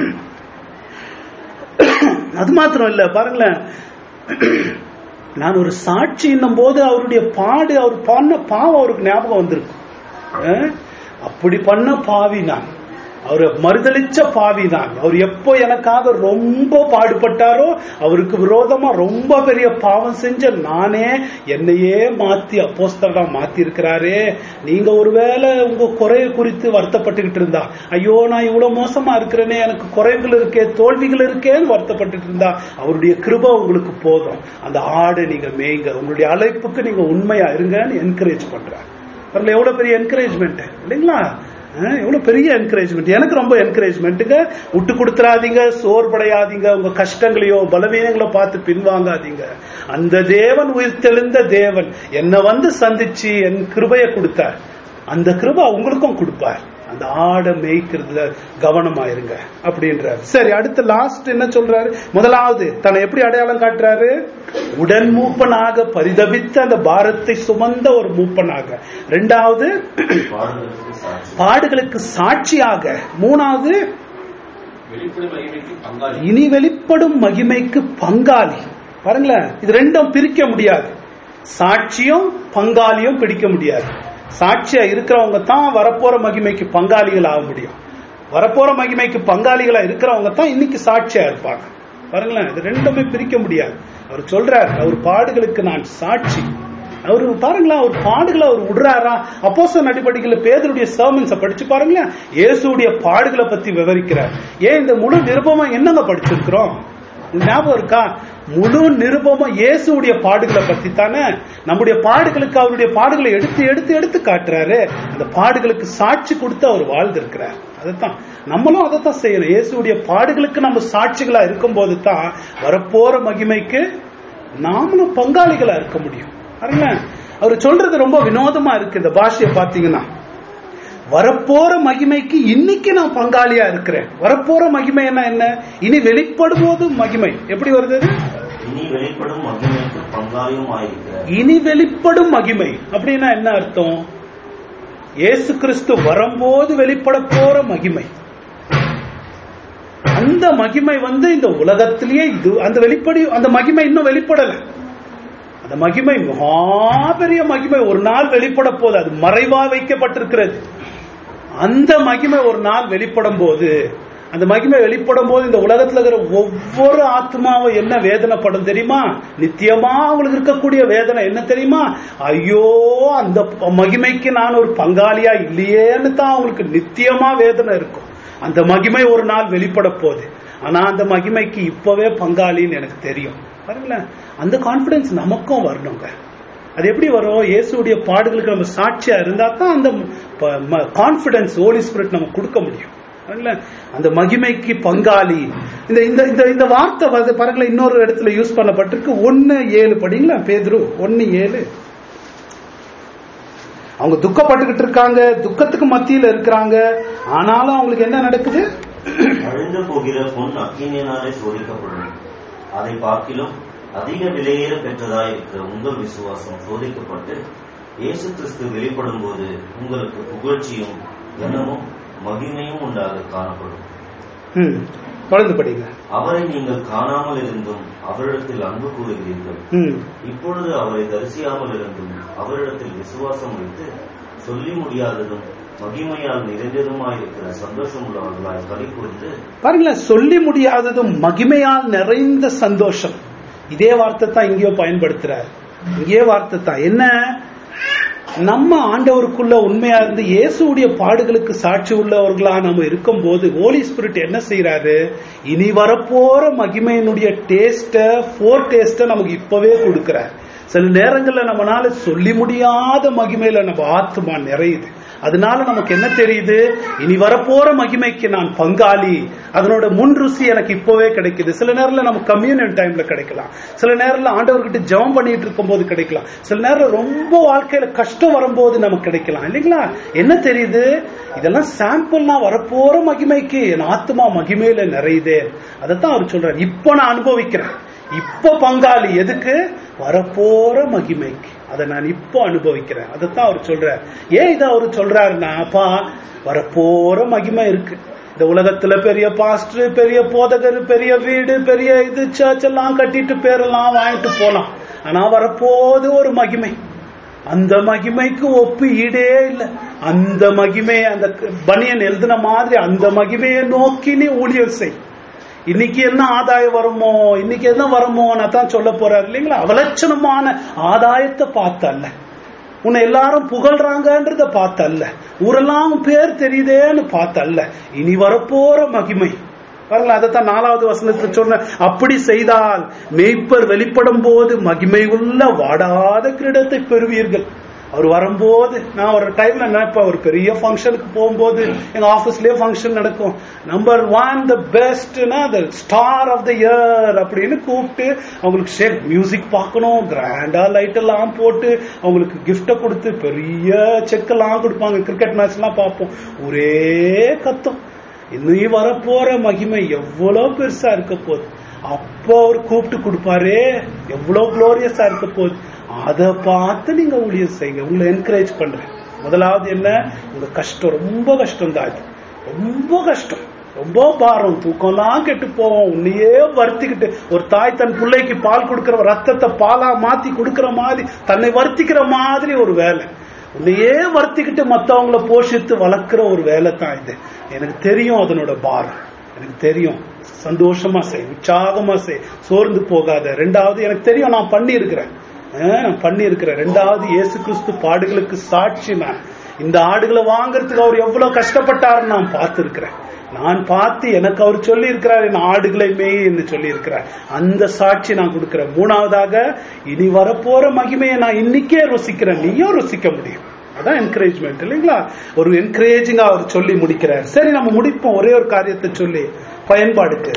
S1: அது மாத்திரம் இல்ல பாருங்களேன் நான் ஒரு சாட்சி என்னும் போது அவருடைய பாடு அவர் பண்ண பாவம் அவருக்கு ஞாபகம் வந்திருக்கும் அஹ்? அப்படி பண்ண பாவி நான் அவர் மறுதளிச்ச பாவி தான் அவர் எப்போ எனக்காக ரொம்ப பாடுபட்டாரோ அவருக்கு விரோதமா ரொம்ப பெரிய பாவம் செஞ்ச நானே என்னையே மாத்தி அப்போஸ்தலா மாத்தி இருக்கிறாரே நீங்க ஒருவேளை உங்க குறைய குறித்து வருத்தப்பட்டுக்கிட்டு இருந்தா ஐயோ நான் இவ்வளவு மோசமா இருக்கிறேனே எனக்கு குறைவுகள் இருக்கே தோல்விகள் இருக்கேன்னு வருத்தப்பட்டுட்டு இருந்தா அவருடைய கிருபை உங்களுக்கு போதும் அந்த ஆடு நீங்க மேய்ங்க உங்களுடைய அழைப்புக்கு நீங்க உண்மையா இருங்கன்னு என்கரேஜ் பண்றார் வரல எவ்வளவு பெரிய என்கரேஜ்மெண்ட் இல்லைங்களா அஹ், எவ்வளவு பெரிய என்கரேஜ்மெண்ட் எனக்கு ரொம்ப என்கரேஜ்மெண்ட்டுங்க விட்டு கொடுத்துறாதீங்க சோர்வடையாதீங்க உங்க கஷ்டங்களையோ பலவீனங்களோ பார்த்து பின்வாங்காதீங்க அந்த தேவன் உயிர்த்தெழுந்த தேவன் என்னை வந்து சந்திச்சு என் கிருபையை கொடுத்தார் அந்த கிருபை உங்களுக்கும் கொடுப்பார் அந்த ஆடை மேய்க்கிறதுல கவனமா இருங்க அப்படின்றாரு சரி அடுத்து லாஸ்ட் என்ன சொல்றாரு முதலாவது தன்னை எப்படி அடையாளம் காட்டுறாரு உடன் மூப்பனாக பரிதபித்த அந்த பாரத்தை சுமந்த ஒரு மூப்பனாக ரெண்டாவது
S2: பாடுகளுக்கு சாட்சி
S1: பாடுகளுக்கு சாட்சியாக மூணாவது
S3: வெளிப்படை மகிமைக்கு பங்காளி
S1: இனி வெளிப்படும் மகிமைக்கு பங்காளி பாருங்களேன் இது ரெண்டும் பிரிக்க முடியாது சாட்சியும் பங்காளியும் பிடிக்க முடியாது சாட்சியா இருக்கிறவங்க தான் வரப்போற மகிமைக்கு பங்காளிகள் ஆக முடியும் வரப்போற மகிமைக்கு பங்காளிகளா இருக்கிறவங்க தான் இன்னைக்கு சாட்சியா இருப்பாங்க பாருங்களேன் இது ரெண்டுமே பிரிக்க முடியாது அவர் சொல்றார் அவர் பாடுகளுக்கு நான் சாட்சி அவரு பாருங்களேன் அவர் பாடுகளை அவர் விடுறாரா அப்போச நடிப்படிகள பேதருடைய சர்மன்ஸ படிச்சு பாருங்களேன் இயேசுடைய பாடுகளை பத்தி விவரிக்கிறார் ஏன் இந்த முழு நிருபமா என்னங்க படிச்சிருக்கிறோம் உங்களுக்கு ஞாபகம் இருக்கா முழு நிருபமும் இயேசுடைய பாடுகளை பத்தி தானே நம்முடைய பாடுகளுக்கு அவருடைய பாடுகளை எடுத்து எடுத்து எடுத்து காட்டுறாரு அந்த பாடுகளுக்கு சாட்சி கொடுத்து அவர் வாழ்ந்திருக்கிறார் அதைத்தான் நம்மளும் அதைத்தான் செய்யணும் இயேசுடைய பாடுகளுக்கு நம்ம சாட்சிகளா இருக்கும்போது தான் வரப்போற மகிமைக்கு நாமளும் பங்காளிகளா இருக்க முடியும் பாருங்களேன் அவர் சொல்றது ரொம்ப வினோதமா இருக்கு இந்த பாஷையை பாத்தீங்கன்னா வரப்போற மகிமைக்கு இன்னைக்கு நான் பங்காளியா இருக்கிறேன் வரப்போற மகிமை என்ன என்ன இனி வெளிப்படும் போது மகிமை எப்படி வருது அது?
S2: இனி வெளிப்படும் மகிமைக்கு பங்காளியும் ஆயிருக்கிறார்
S1: இனி வெளிப்படும் மகிமை அப்படின்னா என்ன அர்த்தம் இயேசு கிறிஸ்து வரும்போது வெளிப்பட போற மகிமை அந்த மகிமை வந்து இந்த உலகத்திலேயே இது அந்த வெளிப்படி அந்த மகிமை இன்னும் வெளிப்படல அந்த மகிமை மகா பெரிய மகிமை ஒரு நாள் வெளிப்பட போது அது மறைவா வைக்கப்பட்டிருக்கிறது அந்த மகிமை ஒரு நாள் வெளிப்படும் போது அந்த மகிமை வெளிப்படும் போது இந்த உலகத்துல இருக்கிற ஒவ்வொரு ஆத்மாவும் என்ன வேதனைப்படும் தெரியுமா நித்தியமா அவங்களுக்கு இருக்கக்கூடிய வேதனை என்ன தெரியுமா ஐயோ அந்த மகிமைக்கு நான் ஒரு பங்காளியா இல்லையேன்னு தான் அவங்களுக்கு நித்தியமா வேதனை இருக்கும் அந்த மகிமை ஒரு நாள் வெளிப்பட போகுது ஆனா அந்த மகிமைக்கு இப்பவே பங்காளின்னு எனக்கு தெரியும் பாருங்களேன் அந்த கான்பிடன்ஸ் நமக்கும் வரணுங்க அது எப்படி வரும் இயேசுடைய பாடுகளுக்கு நம்ம சாட்சியா இருந்தா தான் அந்த கான்பிடன்ஸ் ஹோலி ஸ்பிரிட் நம்ம கொடுக்க முடியும் பாருங்களேன், அந்த மகிமைக்கு பங்காளி இந்த இந்த இந்த இந்த வார்த்தை வந்து பாருங்களேன் இன்னொரு இடத்துல யூஸ் பண்ணப்பட்டிருக்கு ஒன்னு ஏழு படிங்களா பேதுரு ஒன்னு ஏழு அவங்க துக்கப்பட்டுக்கிட்டு இருக்காங்க துக்கத்துக்கு மத்தியில இருக்கிறாங்க ஆனாலும் அவங்களுக்கு என்ன நடக்குது
S2: அழிந்து போகிற பொன் அக்கினியினாலே சோதிக்கப்படும் அதை பார்க்கிலும் அதிக விலையேற பெற்றதாய் இருக்கிற உங்கள் விசுவாசம் சோதிக்கப்பட்டு இயேசு கிறிஸ்து வெளிப்படும் போது உங்களுக்கு புகழ்ச்சியும் கனமும் மகிமையும் உண்டாக காணப்படும்
S1: ம், தொடர்ந்து படிங்க
S2: அவரை நீங்கள் காணாமல் இருந்தும் அவரிடத்தில் அன்பு கூறுகிறீர்கள்
S1: ம்
S2: இப்பொழுது அவரை தரிசியாமல் இருந்தும் அவரிடத்தில் விசுவாசம் வைத்து சொல்லி முடியாததும் மகிமையால் நிறைந்ததுமாயிருக்கிற சந்தோஷம் உள்ளவர்களாய் களி கூர்ந்து
S1: பாருங்களேன் சொல்லி முடியாததும் மகிமையால் நிறைந்த சந்தோஷம் இதே வார்த்தை தான் இங்கேயோ பயன்படுத்துறார் இங்கேயே வார்த்தை தான் என்ன நம்ம ஆண்டவருக்குள்ள உண்மையா இருந்து இயேசுடைய பாடுகளுக்கு சாட்சி உள்ளவர்களா நம்ம இருக்கும்போது ஹோலி ஸ்பிரிட் என்ன செய்யறாரு இனி வரப்போற மகிமையினுடைய டேஸ்ட ஃபோர் டேஸ்ட நமக்கு இப்பவே கொடுக்கிறார் சில நேரங்கள்ல நம்மனால சொல்லி முடியாத மகிமையில நம்ம ஆத்மா நிறையுது அதனால நமக்கு என்ன தெரியுது இனி வரப்போற மகிமைக்கு நான் பங்காளி அதனோட முன் ருசி எனக்கு இப்பவே கிடைக்குது சில நேரத்துல நம்ம கம்யூனியன் டைம்ல கிடைக்கலாம் சில நேரத்துல ஆண்டவர்கிட்ட ஜெபம் பண்ணிட்டு இருக்கும்போது கிடைக்கலாம் சில நேரம் ரொம்ப வாழ்க்கையில கஷ்டம் வரும்போது நமக்கு கிடைக்கலாம் இல்லைங்களா என்ன தெரியுது இதெல்லாம் சாம்பிள்னா வரப்போற மகிமைக்கு என் ஆத்மா மகிமையில நிறையுதே அதைத்தான் அவர் சொல்றாரு இப்போ நான் அனுபவிக்கிறேன் இப்போ பங்காளி எதுக்கு வரப்போற மகிமைக்கு அதை நான் இப்போ அனுபவிக்கிறேன் அதைத்தான் அவர் சொல்றார் ஏன் இதை அவர் சொல்றாருன்னா அப்பா வரப்போற மகிமை இருக்கு இந்த உலகத்துல பெரிய பாஸ்டர் பெரிய போதகர் பெரிய வீடு பெரிய இது சர்ச் எல்லாம் கட்டிட்டு பேரெல்லாம் வாங்கிட்டு போலாம் ஆனா வரப்போது ஒரு மகிமை அந்த மகிமைக்கு ஒப்பு ஈடே இல்லை அந்த மகிமை அந்த பனியன் எழுதின மாதிரி அந்த மகிமையை நோக்கி நீ ஊழியர் செய் இன்னைக்கு என்ன ஆதாயம் வருமோ இன்னைக்கு என்ன வருமோ நான் தான் சொல்ல போறாரு இல்லைங்களா அவலட்சணமான ஆதாயத்தை பார்த்தல்ல உன்னை எல்லாரும் புகழ்றாங்கன்றத பார்த்தல்ல ஊரெல்லாம் உன் பேர் தெரியுதேன்னு பார்த்தல்ல இனி வரப்போற மகிமை பாருங்களா அதைத்தான் நாலாவது வசனத்துல சொன்ன அப்படி செய்தால் மெய்ப்பர் வெளிப்படும் போது மகிமை உள்ள வாடாத கிரீடத்தை பெறுவீர்கள் அவர் வரும்போது நான் ஒரு டைம்ல நினைப்பேன் ஒரு பெரிய ஃபங்க்ஷனுக்கு போகும்போது எங்க ஆபீஸ்லயே ஃபங்க்ஷன் நடக்கும் நம்பர் ஒன் த பெஸ்ட்னா the star of the year அப்படின்னு கூப்பிட்டு அவங்களுக்கு ஷேக் மியூசிக் பார்க்கணும் கிராண்டா லைட் எல்லாம் போட்டு அவங்களுக்கு கிஃப்ட கொடுத்து பெரிய செக் எல்லாம் கொடுப்பாங்க கிரிக்கெட் மேட்ச் எல்லாம் பார்ப்போம் ஒரே கத்தம் இன்னும் வரப்போற மகிமை எவ்வளவு பெருசா இருக்க போகுது அப்போ அவர் கூப்பிட்டு கொடுப்பாரே எவ்வளவு குளோரியஸா இருக்க போகுது அதை பார்த்து நீங்க ஊழியம் செய்யுங்க உங்களை என்கரேஜ் பண்றேன் முதலாவது என்ன உங்க கஷ்டம் ரொம்ப கஷ்டம் தான் இது ரொம்ப கஷ்டம் ரொம்ப பாரம் தூக்கம்லாம் கெட்டு போவோம் உன்னையே வருத்திக்கிட்டு ஒரு தாய் தன் பிள்ளைக்கு பால் கொடுக்கிற ரத்தத்தை பாலா மாத்தி கொடுக்கிற மாதிரி தன்னை வருத்திக்கிற மாதிரி ஒரு வேலை உன்னையே வருத்திக்கிட்டு மத்தவங்கள போஷித்து வளர்க்கிற ஒரு வேலை தான் இது எனக்கு தெரியும் அதனோட பாரம் எனக்கு தெரியும் சந்தோஷமா செய் உற்சாகமா செய் சோர்ந்து போகாத ரெண்டாவது எனக்கு தெரியும் நான் பண்ணி இருக்கிறேன் நான் பண்ணி இருக்கிறேன் ரெண்டாவது இயேசு கிறிஸ்து பாடுகளுக்கு சாட்சி நான் இந்த ஆடுகளை வாங்குறதுக்கு அவர் எவ்வளவு கஷ்டப்பட்டாருன்னு நான் பார்த்திருக்கிறேன் நான் பார்த்து எனக்கு அவர் சொல்லி இருக்கிறார் என் ஆடுகளை மேய் என்று சொல்லி இருக்கிறார் அந்த சாட்சி நான் கொடுக்கிறேன் மூணாவதாக இனி வரப்போற மகிமையை நான் இன்னைக்கே ருசிக்கிறேன் நீயும் ருசிக்க முடியும் அதான் என்கரேஜ்மெண்ட் இல்லைங்களா ஒரு என்கரேஜிங்கா அவர் சொல்லி முடிக்கிறார் சரி நம்ம முடிப்போம் ஒரே ஒரு காரியத்தை சொல்லி பயன்பாடுக்கு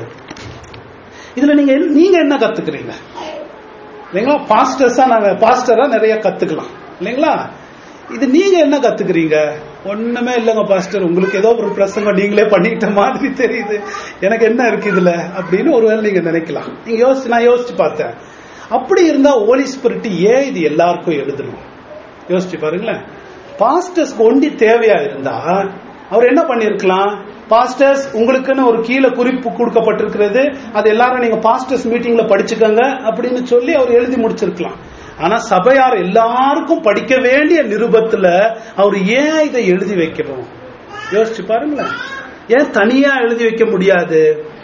S1: இதுல நீங்க நீங்க என்ன கத்துக்கிறீங்க இல்லைங்களா பாஸ்டர்ஸா நாங்க பாஸ்டரா நிறைய கத்துக்கலாம் இல்லைங்களா இது நீங்க என்ன கத்துக்கிறீங்க ஒண்ணுமே இல்லைங்க பாஸ்டர் உங்களுக்கு ஏதோ ஒரு பிரசங்கம் நீங்களே பண்ணிக்கிட்ட மாதிரி தெரியுது எனக்கு என்ன இருக்கு இதுல அப்படின்னு ஒருவேளை நீங்க நினைக்கலாம் நீங்க யோசிச்சு நான் யோசிச்சு பார்த்தேன் அப்படி இருந்தா ஓலி ஸ்பிரிட் ஏன் இது எல்லாருக்கும் எழுதணும் யோசிச்சு பாருங்களேன் பாஸ்டர்ஸ்க்கு ஒண்டி தேவையா இருந்தா அவர் என்ன பண்ணிருக்கலாம் பாஸ்டர்ஸ் உங்களுக்குன்னு ஒரு கீழே குறிப்பு கொடுக்கப்பட்டிருக்கிறது அது எல்லாரும் நீங்க பாஸ்டர்ஸ் மீட்டிங்ல படிச்சுக்கோங்க அப்படின்னு சொல்லி அவர் எழுதி முடிச்சிருக்கலாம் ஆனா சபையார் எல்லாருக்கும் படிக்க வேண்டிய நிருபத்துல அவர் ஏன் இதை எழுதி வைக்கணும் யோசிச்சு பாருங்களேன் ஏன் தனியா எழுதி வைக்க முடியாது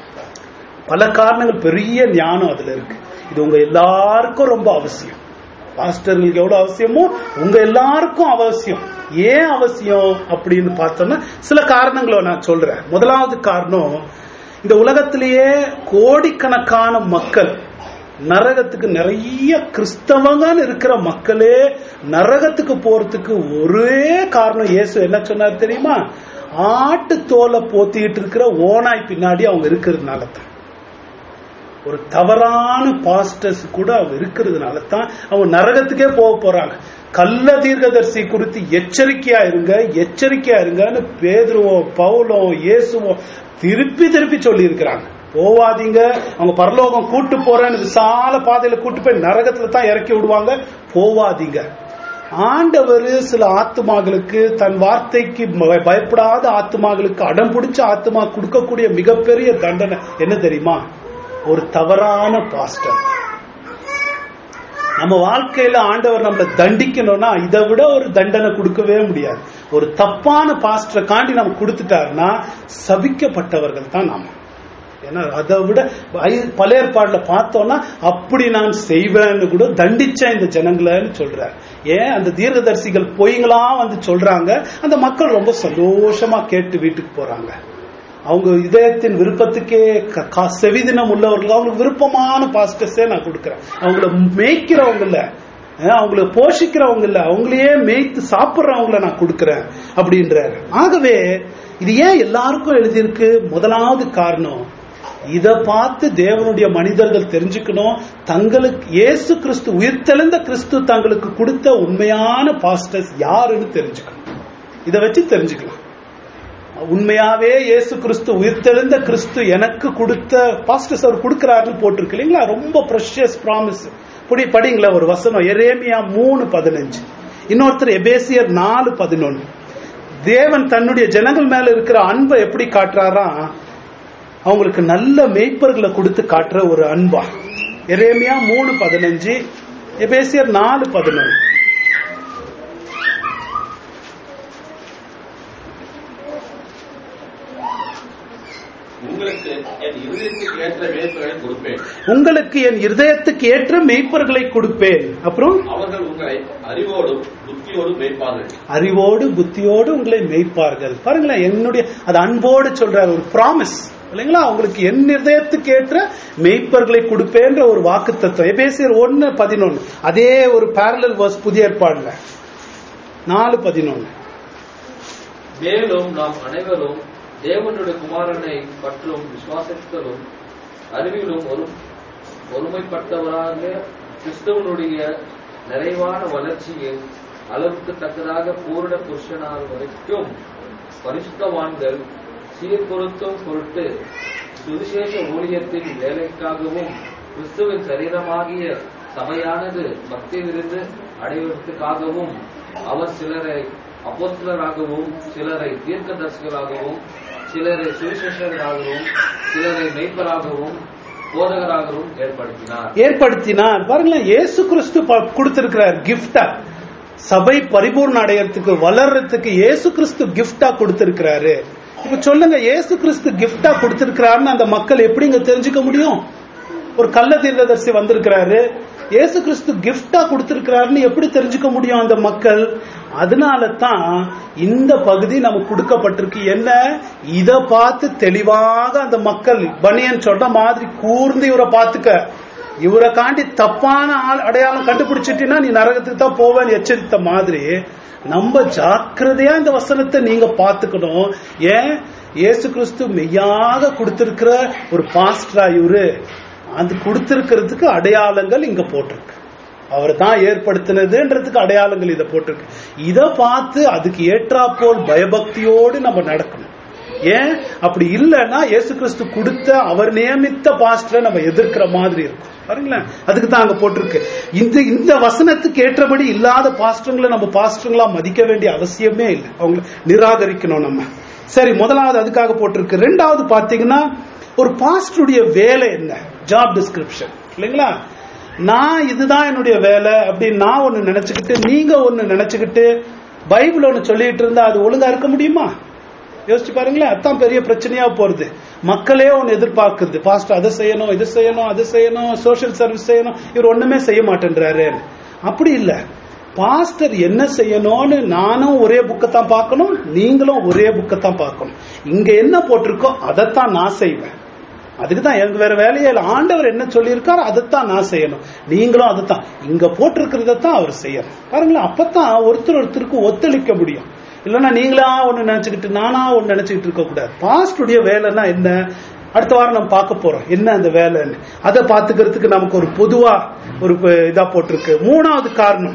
S1: பல காரணங்கள் பெரிய ஞானம் அதுல இருக்கு இது உங்க எல்லாருக்கும் ரொம்ப அவசியம் பாஸ்டர்களுக்கு எவ்வளவு அவசியமோ உங்க எல்லாருக்கும் அவசியம் ஏன் அவசியம் அப்படின்னு பார்த்தோம்னா சில காரணங்களை நான் சொல்றேன் முதலாவது காரணம் இந்த உலகத்திலேயே கோடிக்கணக்கான மக்கள் நரகத்துக்கு நிறைய கிறிஸ்தவங்கன்னு இருக்கிற மக்களே நரகத்துக்கு போறதுக்கு ஒரே காரணம் இயேசு என்ன சொன்னார் தெரியுமா ஆட்டு தோலை போத்திட்டு இருக்கிற ஓனாய் பின்னாடி அவங்க இருக்கிறதுனால தான் ஒரு தவறான பாஸ்டர்ஸ் கூட அவங்க இருக்கிறதுனால தான் அவங்க நரகத்துக்கே போக போறாங்க கள்ள தீர்க்கதரிசி குறித்து எச்சரிக்கையா இருங்க எச்சரிக்கையா இருங்கன்னு பேதுருவோ பவுலோ இயேசுவோ திருப்பி திருப்பி சொல்லி இருக்கிறாங்க போவாதீங்க அவங்க பரலோகம் கூட்டு போறேன்னு விசால பாதையில கூட்டு போய் நரகத்துல தான் இறக்கி விடுவாங்க போவாதீங்க ஆண்டவர் சில ஆத்மாக்களுக்கு தன் வார்த்தைக்கு பயப்படாத ஆத்மாக்களுக்கு அடம் பிடிச்ச ஆத்மா கொடுக்கக்கூடிய மிகப்பெரிய தண்டனை என்ன தெரியுமா ஒரு தவறான பாஸ்டர் நம்ம வாழ்க்கையில ஆண்டவர் நம்மளை தண்டிக்கணும்னா இதை விட ஒரு தண்டனை கொடுக்கவே முடியாது ஒரு தப்பான பாஸ்டரை காண்டி நம்ம கொடுத்துட்டாருன்னா சபிக்கப்பட்டவர்கள் தான் நாம ஏன்னா அதை விட பல ஏற்பாடுல பார்த்தோம்னா அப்படி நான் செய்வேன்னு கூட தண்டிச்சேன் இந்த ஜனங்களன்னு சொல்றாரு ஏன் அந்த தீர்க்கதரிசிகள் பொய்ங்களா வந்து சொல்றாங்க அந்த மக்கள் ரொம்ப சந்தோஷமா கேட்டு வீட்டுக்கு போறாங்க அவங்க இதயத்தின் விருப்பத்துக்கே செவிதினம் உள்ளவர்கள் அவங்களுக்கு விருப்பமான பாஸ்டர்ஸே நான் கொடுக்குறேன் அவங்கள மேய்க்கிறவங்க இல்ல அவங்கள போஷிக்கிறவங்க இல்ல அவங்களையே மேய்த்து சாப்பிடுறவங்கள நான் கொடுக்குறேன் அப்படின்றாரு ஆகவே இது ஏன் எல்லாருக்கும் எழுதியிருக்கு முதலாவது காரணம் இத பார்த்து தேவனுடைய மனிதர்கள் தெரிஞ்சுக்கணும் தங்களுக்கு இயேசு கிறிஸ்து உயிர்த்தெழுந்த கிறிஸ்து தங்களுக்கு கொடுத்த உண்மையான பாஸ்டர்ஸ் யாருன்னு தெரிஞ்சுக்கணும் இதை வச்சு தெரிஞ்சுக்கலாம் உண்மையாவே இயேசு கிறிஸ்து உயிர்த்தெழுந்த கிறிஸ்து எனக்கு கொடுத்த பாஸ்டர்ஸ் அவர் கொடுக்கிறாருன்னு போட்டிருக்கு இல்லைங்களா ரொம்ப ப்ரெஷியஸ் ப்ராமிஸ் புடி படிங்களா ஒரு வசனம் எரேமியா மூணு பதினஞ்சு இன்னொருத்தர் எபேசியர் நாலு பதினொன்னு தேவன் தன்னுடைய ஜனங்கள் மேல இருக்கிற அன்பை எப்படி காட்டுறாரா அவங்களுக்கு நல்ல மெய்ப்பர்களை கொடுத்து காட்டுற ஒரு அன்பா எரேமியா மூணு பதினஞ்சு எபேசியர் நாலு பதினொன்று
S3: உங்களுக்கு என் இருதயத்துக்கு ஏற்ற வேட்புகளை கொடுப்பேன்
S1: உங்களுக்கு என் இருதயத்துக்கு ஏற்ற மெய்ப்பர்களை கொடுப்பேன் அப்புறம்
S3: அவர்கள் உங்களை அறிவோடும் புத்தியோடும் மேய்ப்பார்கள்
S1: அறிவோடு புத்தியோடு உங்களை மெய்ப்பார்கள் பாருங்களேன் என்னுடைய அது அன்போடு சொல்றாரு ஒரு ப்ராமிஸ் இல்லைங்களா உங்களுக்கு என் இருதயத்துக்கு ஏற்ற மெய்ப்பர்களை கொடுப்பேன்ற ஒரு வாக்கு தத்துவம் எபேசியர் ஒன்னு பதினொன்னு அதே ஒரு பேரலல் வர்ஸ் புதிய ஏற்பாடுல நாலு பதினொன்னு
S4: மேலும் நாம் அனைவரும் தேவனுடைய குமாரனை பற்றும் விசுவாசத்திலும் அறிவிலும் ஒரு ஒருமைப்பட்டவராக கிறிஸ்தவனுடைய நிறைவான வளர்ச்சியில் அளவுக்கு தக்கதாக பூரண புருஷனாக வரைக்கும் பரிசுத்தவான்கள் சீர்பொருத்தும் பொருட்டு சுவிசேஷ ஊழியத்தின் வேலைக்காகவும் கிறிஸ்துவின் சரீரமாகிய சபையானது பக்தி விருந்து அடைவதற்காகவும் அவர் சிலரை அப்போஸ்தலராகவும் சிலரை தீர்க்கதரிசிகளாகவும் சிலரை சுவிசேஷகராகவும் சிலரை மெய்ப்பராகவும் போதகராகவும் ஏற்படுத்தினார்
S1: ஏற்படுத்தினார் பாருங்களேன் இயேசு கிறிஸ்து ப- கொடுத்திருக்கிறார் கிஃப்டா சபை பரிபூர்ண அடையறதுக்கு வளர்றதுக்கு இயேசு கிறிஸ்து கிஃப்டா கொடுத்திருக்கிறாரு இப்ப சொல்லுங்க இயேசு கிறிஸ்து கிஃப்டா கொடுத்திருக்கிறாருன்னு அந்த மக்கள் எப்படிங்க தெரிஞ்சுக்க முடியும் ஒரு கள்ள தீர்க்கதரிசி வந்திருக்கிறாரு இயேசு கிறிஸ்து கிஃப்டா கொடுத்திருக்கிறாருன்னு எப்படி தெரிஞ்சுக்க முடியும் அந்த மக்கள் அதனால தான் இந்த பகுதி நமக்கு கொடுக்கப்பட்டிருக்கு என்ன இத பார்த்து தெளிவாக அந்த மக்கள் பனியன் சொன்ன மாதிரி கூர்ந்து இவரை பார்த்துக்க இவரை காண்டி தப்பான ஆள் அடையாளம் கண்டுபிடிச்சிட்டீன்னா நீ நரகத்துக்கு தான் போவேன்னு எச்சரித்த மாதிரி நம்ம ஜாக்கிரதையா இந்த வசனத்தை நீங்க பார்த்துக்கணும் ஏன் இயேசு கிறிஸ்து மெய்யாக கொடுத்திருக்கிற ஒரு பாஸ்டரா இவரு அது கொடுத்திருக்கிறதுக்கு அடையாளங்கள் இங்க போட்டிருக்கு அவர் தான் ஏற்படுத்தினதுன்றதுக்கு அடையாளங்கள் இதை போட்டிருக்கு இதை பார்த்து அதுக்கு ஏற்றாப்போல் பயபக்தியோடு நம்ம நடக்கணும் ஏன் அப்படி இல்லைன்னா இயேசு கிறிஸ்து கொடுத்த அவர் நியமித்த பாஸ்டரை நம்ம எதிர்க்கிற மாதிரி இருக்கும் பாருங்களேன் அதுக்கு தான் அங்க போட்டிருக்கு இந்த இந்த வசனத்துக்கு ஏற்றபடி இல்லாத பாஸ்டர்களை நம்ம பாஸ்டர்களா மதிக்க வேண்டிய அவசியமே இல்லை அவங்களை நிராகரிக்கணும் நம்ம சரி முதலாவது அதுக்காக போட்டிருக்கு ரெண்டாவது பாத்தீங்கன்னா ஒரு பாஸ்டருடைய வேலை என்ன ஜாப் டிஸ்கிரிப்ஷன் இல்லைங்களா நான் இதுதான் என்னுடைய வேலை அப்படின்னு நான் ஒன்னு நினைச்சுக்கிட்டு நீங்க ஒன்னு நினைச்சுக்கிட்டு பைபிள் ஒன்னு சொல்லிட்டு இருந்தா அது ஒழுங்கா இருக்க முடியுமா யோசிச்சு பாருங்களேன் அதான் பெரிய பிரச்சனையா போறது மக்களே ஒன்னு எதிர்பார்க்குது பாஸ்டர் அதை செய்யணும் இது செய்யணும் அது செய்யணும் சோஷியல் சர்வீஸ் செய்யணும் இவர் ஒண்ணுமே செய்ய மாட்டேன்றாரு அப்படி இல்ல பாஸ்டர் என்ன செய்யணும்னு நானும் ஒரே புக்கை தான் பார்க்கணும் நீங்களும் ஒரே புக்கை தான் பார்க்கணும் இங்க என்ன போட்டிருக்கோ அதைத்தான் நான் செய்வேன் அதுக்கு தான் எனக்கு வேற வேலையே இல்லை ஆண்டவர் என்ன சொல்லியிருக்காரோ அதைத்தான் நான் செய்யணும் நீங்களும் அதைத்தான் இங்க போட்டிருக்கிறத தான் அவர் செய்யணும் பாருங்களேன் அப்பதான் ஒருத்தர் ஒருத்தருக்கு ஒத்துழைக்க முடியும் இல்லைன்னா நீங்களா ஒண்ணு நினைச்சுக்கிட்டு நானா ஒண்ணு நினைச்சுக்கிட்டு இருக்க கூடாது பாஸ்டுடைய வேலைன்னா என்ன அடுத்த வாரம் நம்ம பார்க்க போறோம் என்ன அந்த வேலைன்னு அதை பார்த்துக்கிறதுக்கு நமக்கு ஒரு பொதுவா ஒரு ப- இதா போட்டிருக்கு மூணாவது காரணம்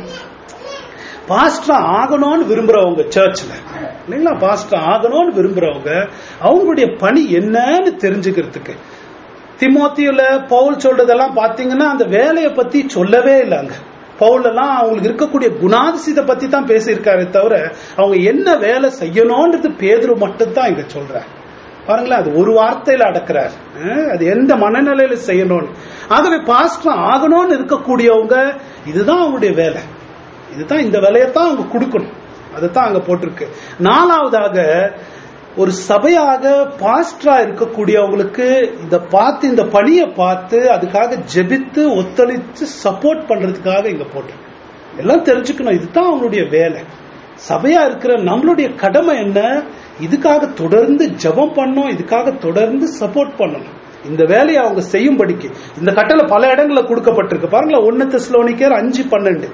S1: பாஸ்டர் ஆகணும்னு விரும்புறவங்க சர்ச்ல இல்லைங்களா பாஸ்டர் ஆகணும்னு விரும்புறவங்க அவங்களுடைய பணி என்னன்னு தெரிஞ்சுக்கிறதுக்கு திமோத்தியுல பவுல் சொல்றதெல்லாம் பாத்தீங்கன்னா அந்த வேலையை பத்தி சொல்லவே இல்லைங்க பவுல் எல்லாம் அவங்களுக்கு இருக்கக்கூடிய குணாதிசயத்தை பத்தி தான் பேசியிருக்காரு தவிர அவங்க என்ன வேலை செய்யணும்ன்றது பேதுரு மட்டும் தான் இங்க சொல்றாரு பாருங்களேன் அது ஒரு வார்த்தையில அடக்குறார் அஹ், அது எந்த மனநிலையில செய்யணும்னு ஆகவே பாஸ்டர் ஆகணும்னு இருக்கக்கூடியவங்க இதுதான் அவங்களுடைய வேலை இதுதான் இந்த வேலையைத்தான் அவங்க கொடுக்கணும் அதைத்தான் அங்க போட்டிருக்கு நாலாவதாக ஒரு சபையாக பாஸ்டரா இருக்கக்கூடியவங்களுக்கு இத பார்த்து இந்த பணியை பார்த்து அதுக்காக ஜெபித்து ஒத்துழைத்து சப்போர்ட் பண்றதுக்காக இங்க போட்டிருக்கு எல்லாம் தெரிஞ்சுக்கணும் இதுதான் அவங்களுடைய வேலை சபையா இருக்கிற நம்மளுடைய கடமை என்ன இதுக்காக தொடர்ந்து ஜெபம் பண்ணணும் இதுக்காக தொடர்ந்து சப்போர்ட் பண்ணணும் இந்த வேலையை அவங்க செய்யும்படிக்கு இந்த கட்டளை பல இடங்கள்ல கொடுக்கப்பட்டிருக்கு பாருங்களேன் ஒன்னு தெஸ்லோனிக்கர் அஞ்சு பன்னெண்டு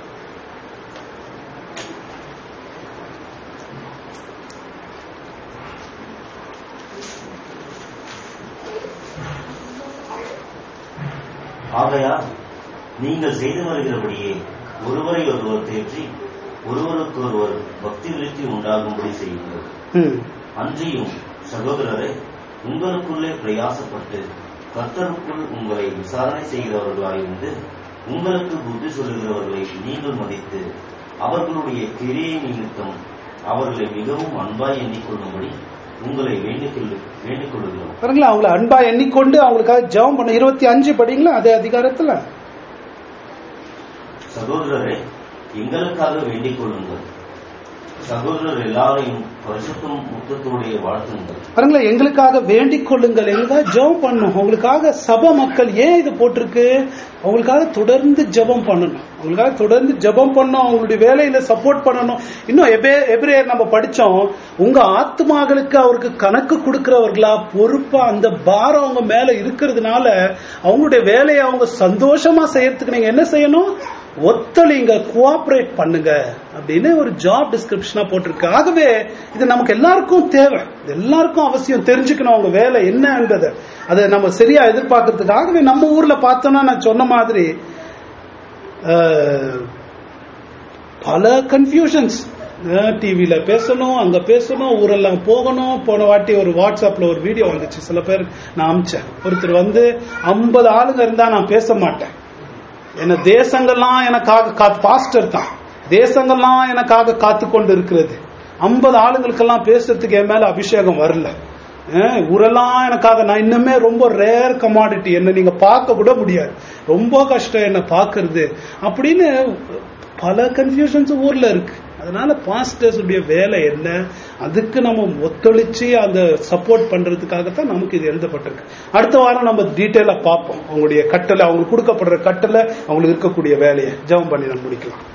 S2: ஆகையால் நீங்கள் செய்து வருகிறபடியே ஒருவரை ஒருவர் தேற்றி ஒருவருக்கு ஒருவர் பக்தி விருத்தி உண்டாகும்படி செய்யுங்கள்
S1: ம்.
S2: அன்றியும் சகோதரரை உங்களுக்குள்ளே பிரயாசப்பட்டு கர்த்தருக்குள் உங்களை விசாரணை செய்கிறவர்களாயிருந்து உங்களுக்கு புத்தி சொல்லுகிறவர்களை நீங்கள் மதித்து அவர்களுடைய கிரியை நிமித்தம் அவர்களை மிகவும் அன்பாய் எண்ணிக்கொள்ளும்படி உங்களை வேண்டிக் கொள்ளு- வேண்டிக் கொள்ளுகிறோம்
S1: பாருங்களேன் அவங்கள அன்பா எண்ணிக்கொண்டு அவங்களுக்காக ஜெபம் பண்ண இருபத்தி அஞ்சு படிங்களா அதே அதிகாரத்துல
S2: சகோதரரை எங்களுக்காக வேண்டிக் கொள்ளுங்கள் சகோதரர் எல்லாரையும் பரிசுத்தம் முத்தத்தோடைய வாழ்த்துங்கள்
S1: பாருங்களேன் எங்களுக்காக வேண்டிக் கொள்ளுங்கள் எங்களுக்காக ஜெபம் பண்ணும் அவங்களுக்காக சபை மக்கள் ஏன் இது போட்டிருக்கு அவங்களுக்காக தொடர்ந்து ஜெபம் பண்ணணும் அவங்களுக்காக தொடர்ந்து ஜெபம் பண்ணணும் அவங்களுடைய வேலையில சப்போர்ட் பண்ணணும் இன்னும் எபே எபிரேயர் நம்ம படிச்சோம் உங்க ஆத்மாக்களுக்கு அவருக்கு கணக்கு கொடுக்கிறவர்களா பொறுப்பா அந்த பாரம் அவங்க மேல இருக்கிறதுனால அவங்களுடைய வேலையை அவங்க சந்தோஷமா செய்யறதுக்கு நீங்க என்ன செய்யணும் ஒத்தளிங்க கோஆபரேட் பண்ணுங்க அப்படின்னு ஒரு ஜாப் டிஸ்கிரிப்ஷனா போட்டிருக்கு ஆகவே இது நமக்கு எல்லாருக்கும் தேவை இது எல்லாருக்கும் அவசியம் தெரிஞ்சுக்கணும் அவங்க வேலை என்னன்றத அதை நம்ம சரியா எதிர்பார்க்கறதுக்காகவே நம்ம ஊர்ல பார்த்தோம்னா நான் சொன்ன மாதிரி அஹ், பல கன்ஃபியூஷன்ஸ் டிவியில பேசணும் அங்க பேசணும் ஊரெல்லாம் போகணும் போன வாட்டி ஒரு வாட்ஸ்அப்ல ஒரு வீடியோ வந்துச்சு சில பேர் நான் அமிச்சேன் ஒருத்தர் வந்து ஐம்பது ஆளுங்க இருந்தா நான் பேச மாட்டேன் என்ன தேசங்கள்லாம் எனக்காக காத்து பாஸ்டர் தான் தேசங்கள்லாம் எனக்காக காத்து கொண்டு இருக்கிறது ஐம்பது ஆளுங்களுக்கெல்லாம் பேசுறதுக்கு என் மேல அபிஷேகம் வரல அஹ் ஊரெல்லாம் எனக்காக நான் இன்னுமே ரொம்ப ரேர் கமாடிட்டி என்ன நீங்க பார்க்க கூட முடியாது ரொம்ப கஷ்டம் என்ன பார்க்கிறது அப்படின்னு பல கன்ஃபியூஷன்ஸ் ஊர்ல இருக்கு அதனால பாஸ்டர்ஸ் உடைய வேலை என்ன அதுக்கு நம்ம ஒத்துழைச்சு அந்த சப்போர்ட் பண்றதுக்காகத்தான் நமக்கு இது எழுதப்பட்டிருக்கு அடுத்த வாரம் நம்ம டீட்டெயிலா பார்ப்போம் அவங்களுடைய கட்டளை அவங்களுக்கு கொடுக்கப்படுற கட்டளை அவங்களுக்கு இருக்கக்கூடிய வேலையை ஜெபம் பண்ணி நம்ம முடிக்கலாம்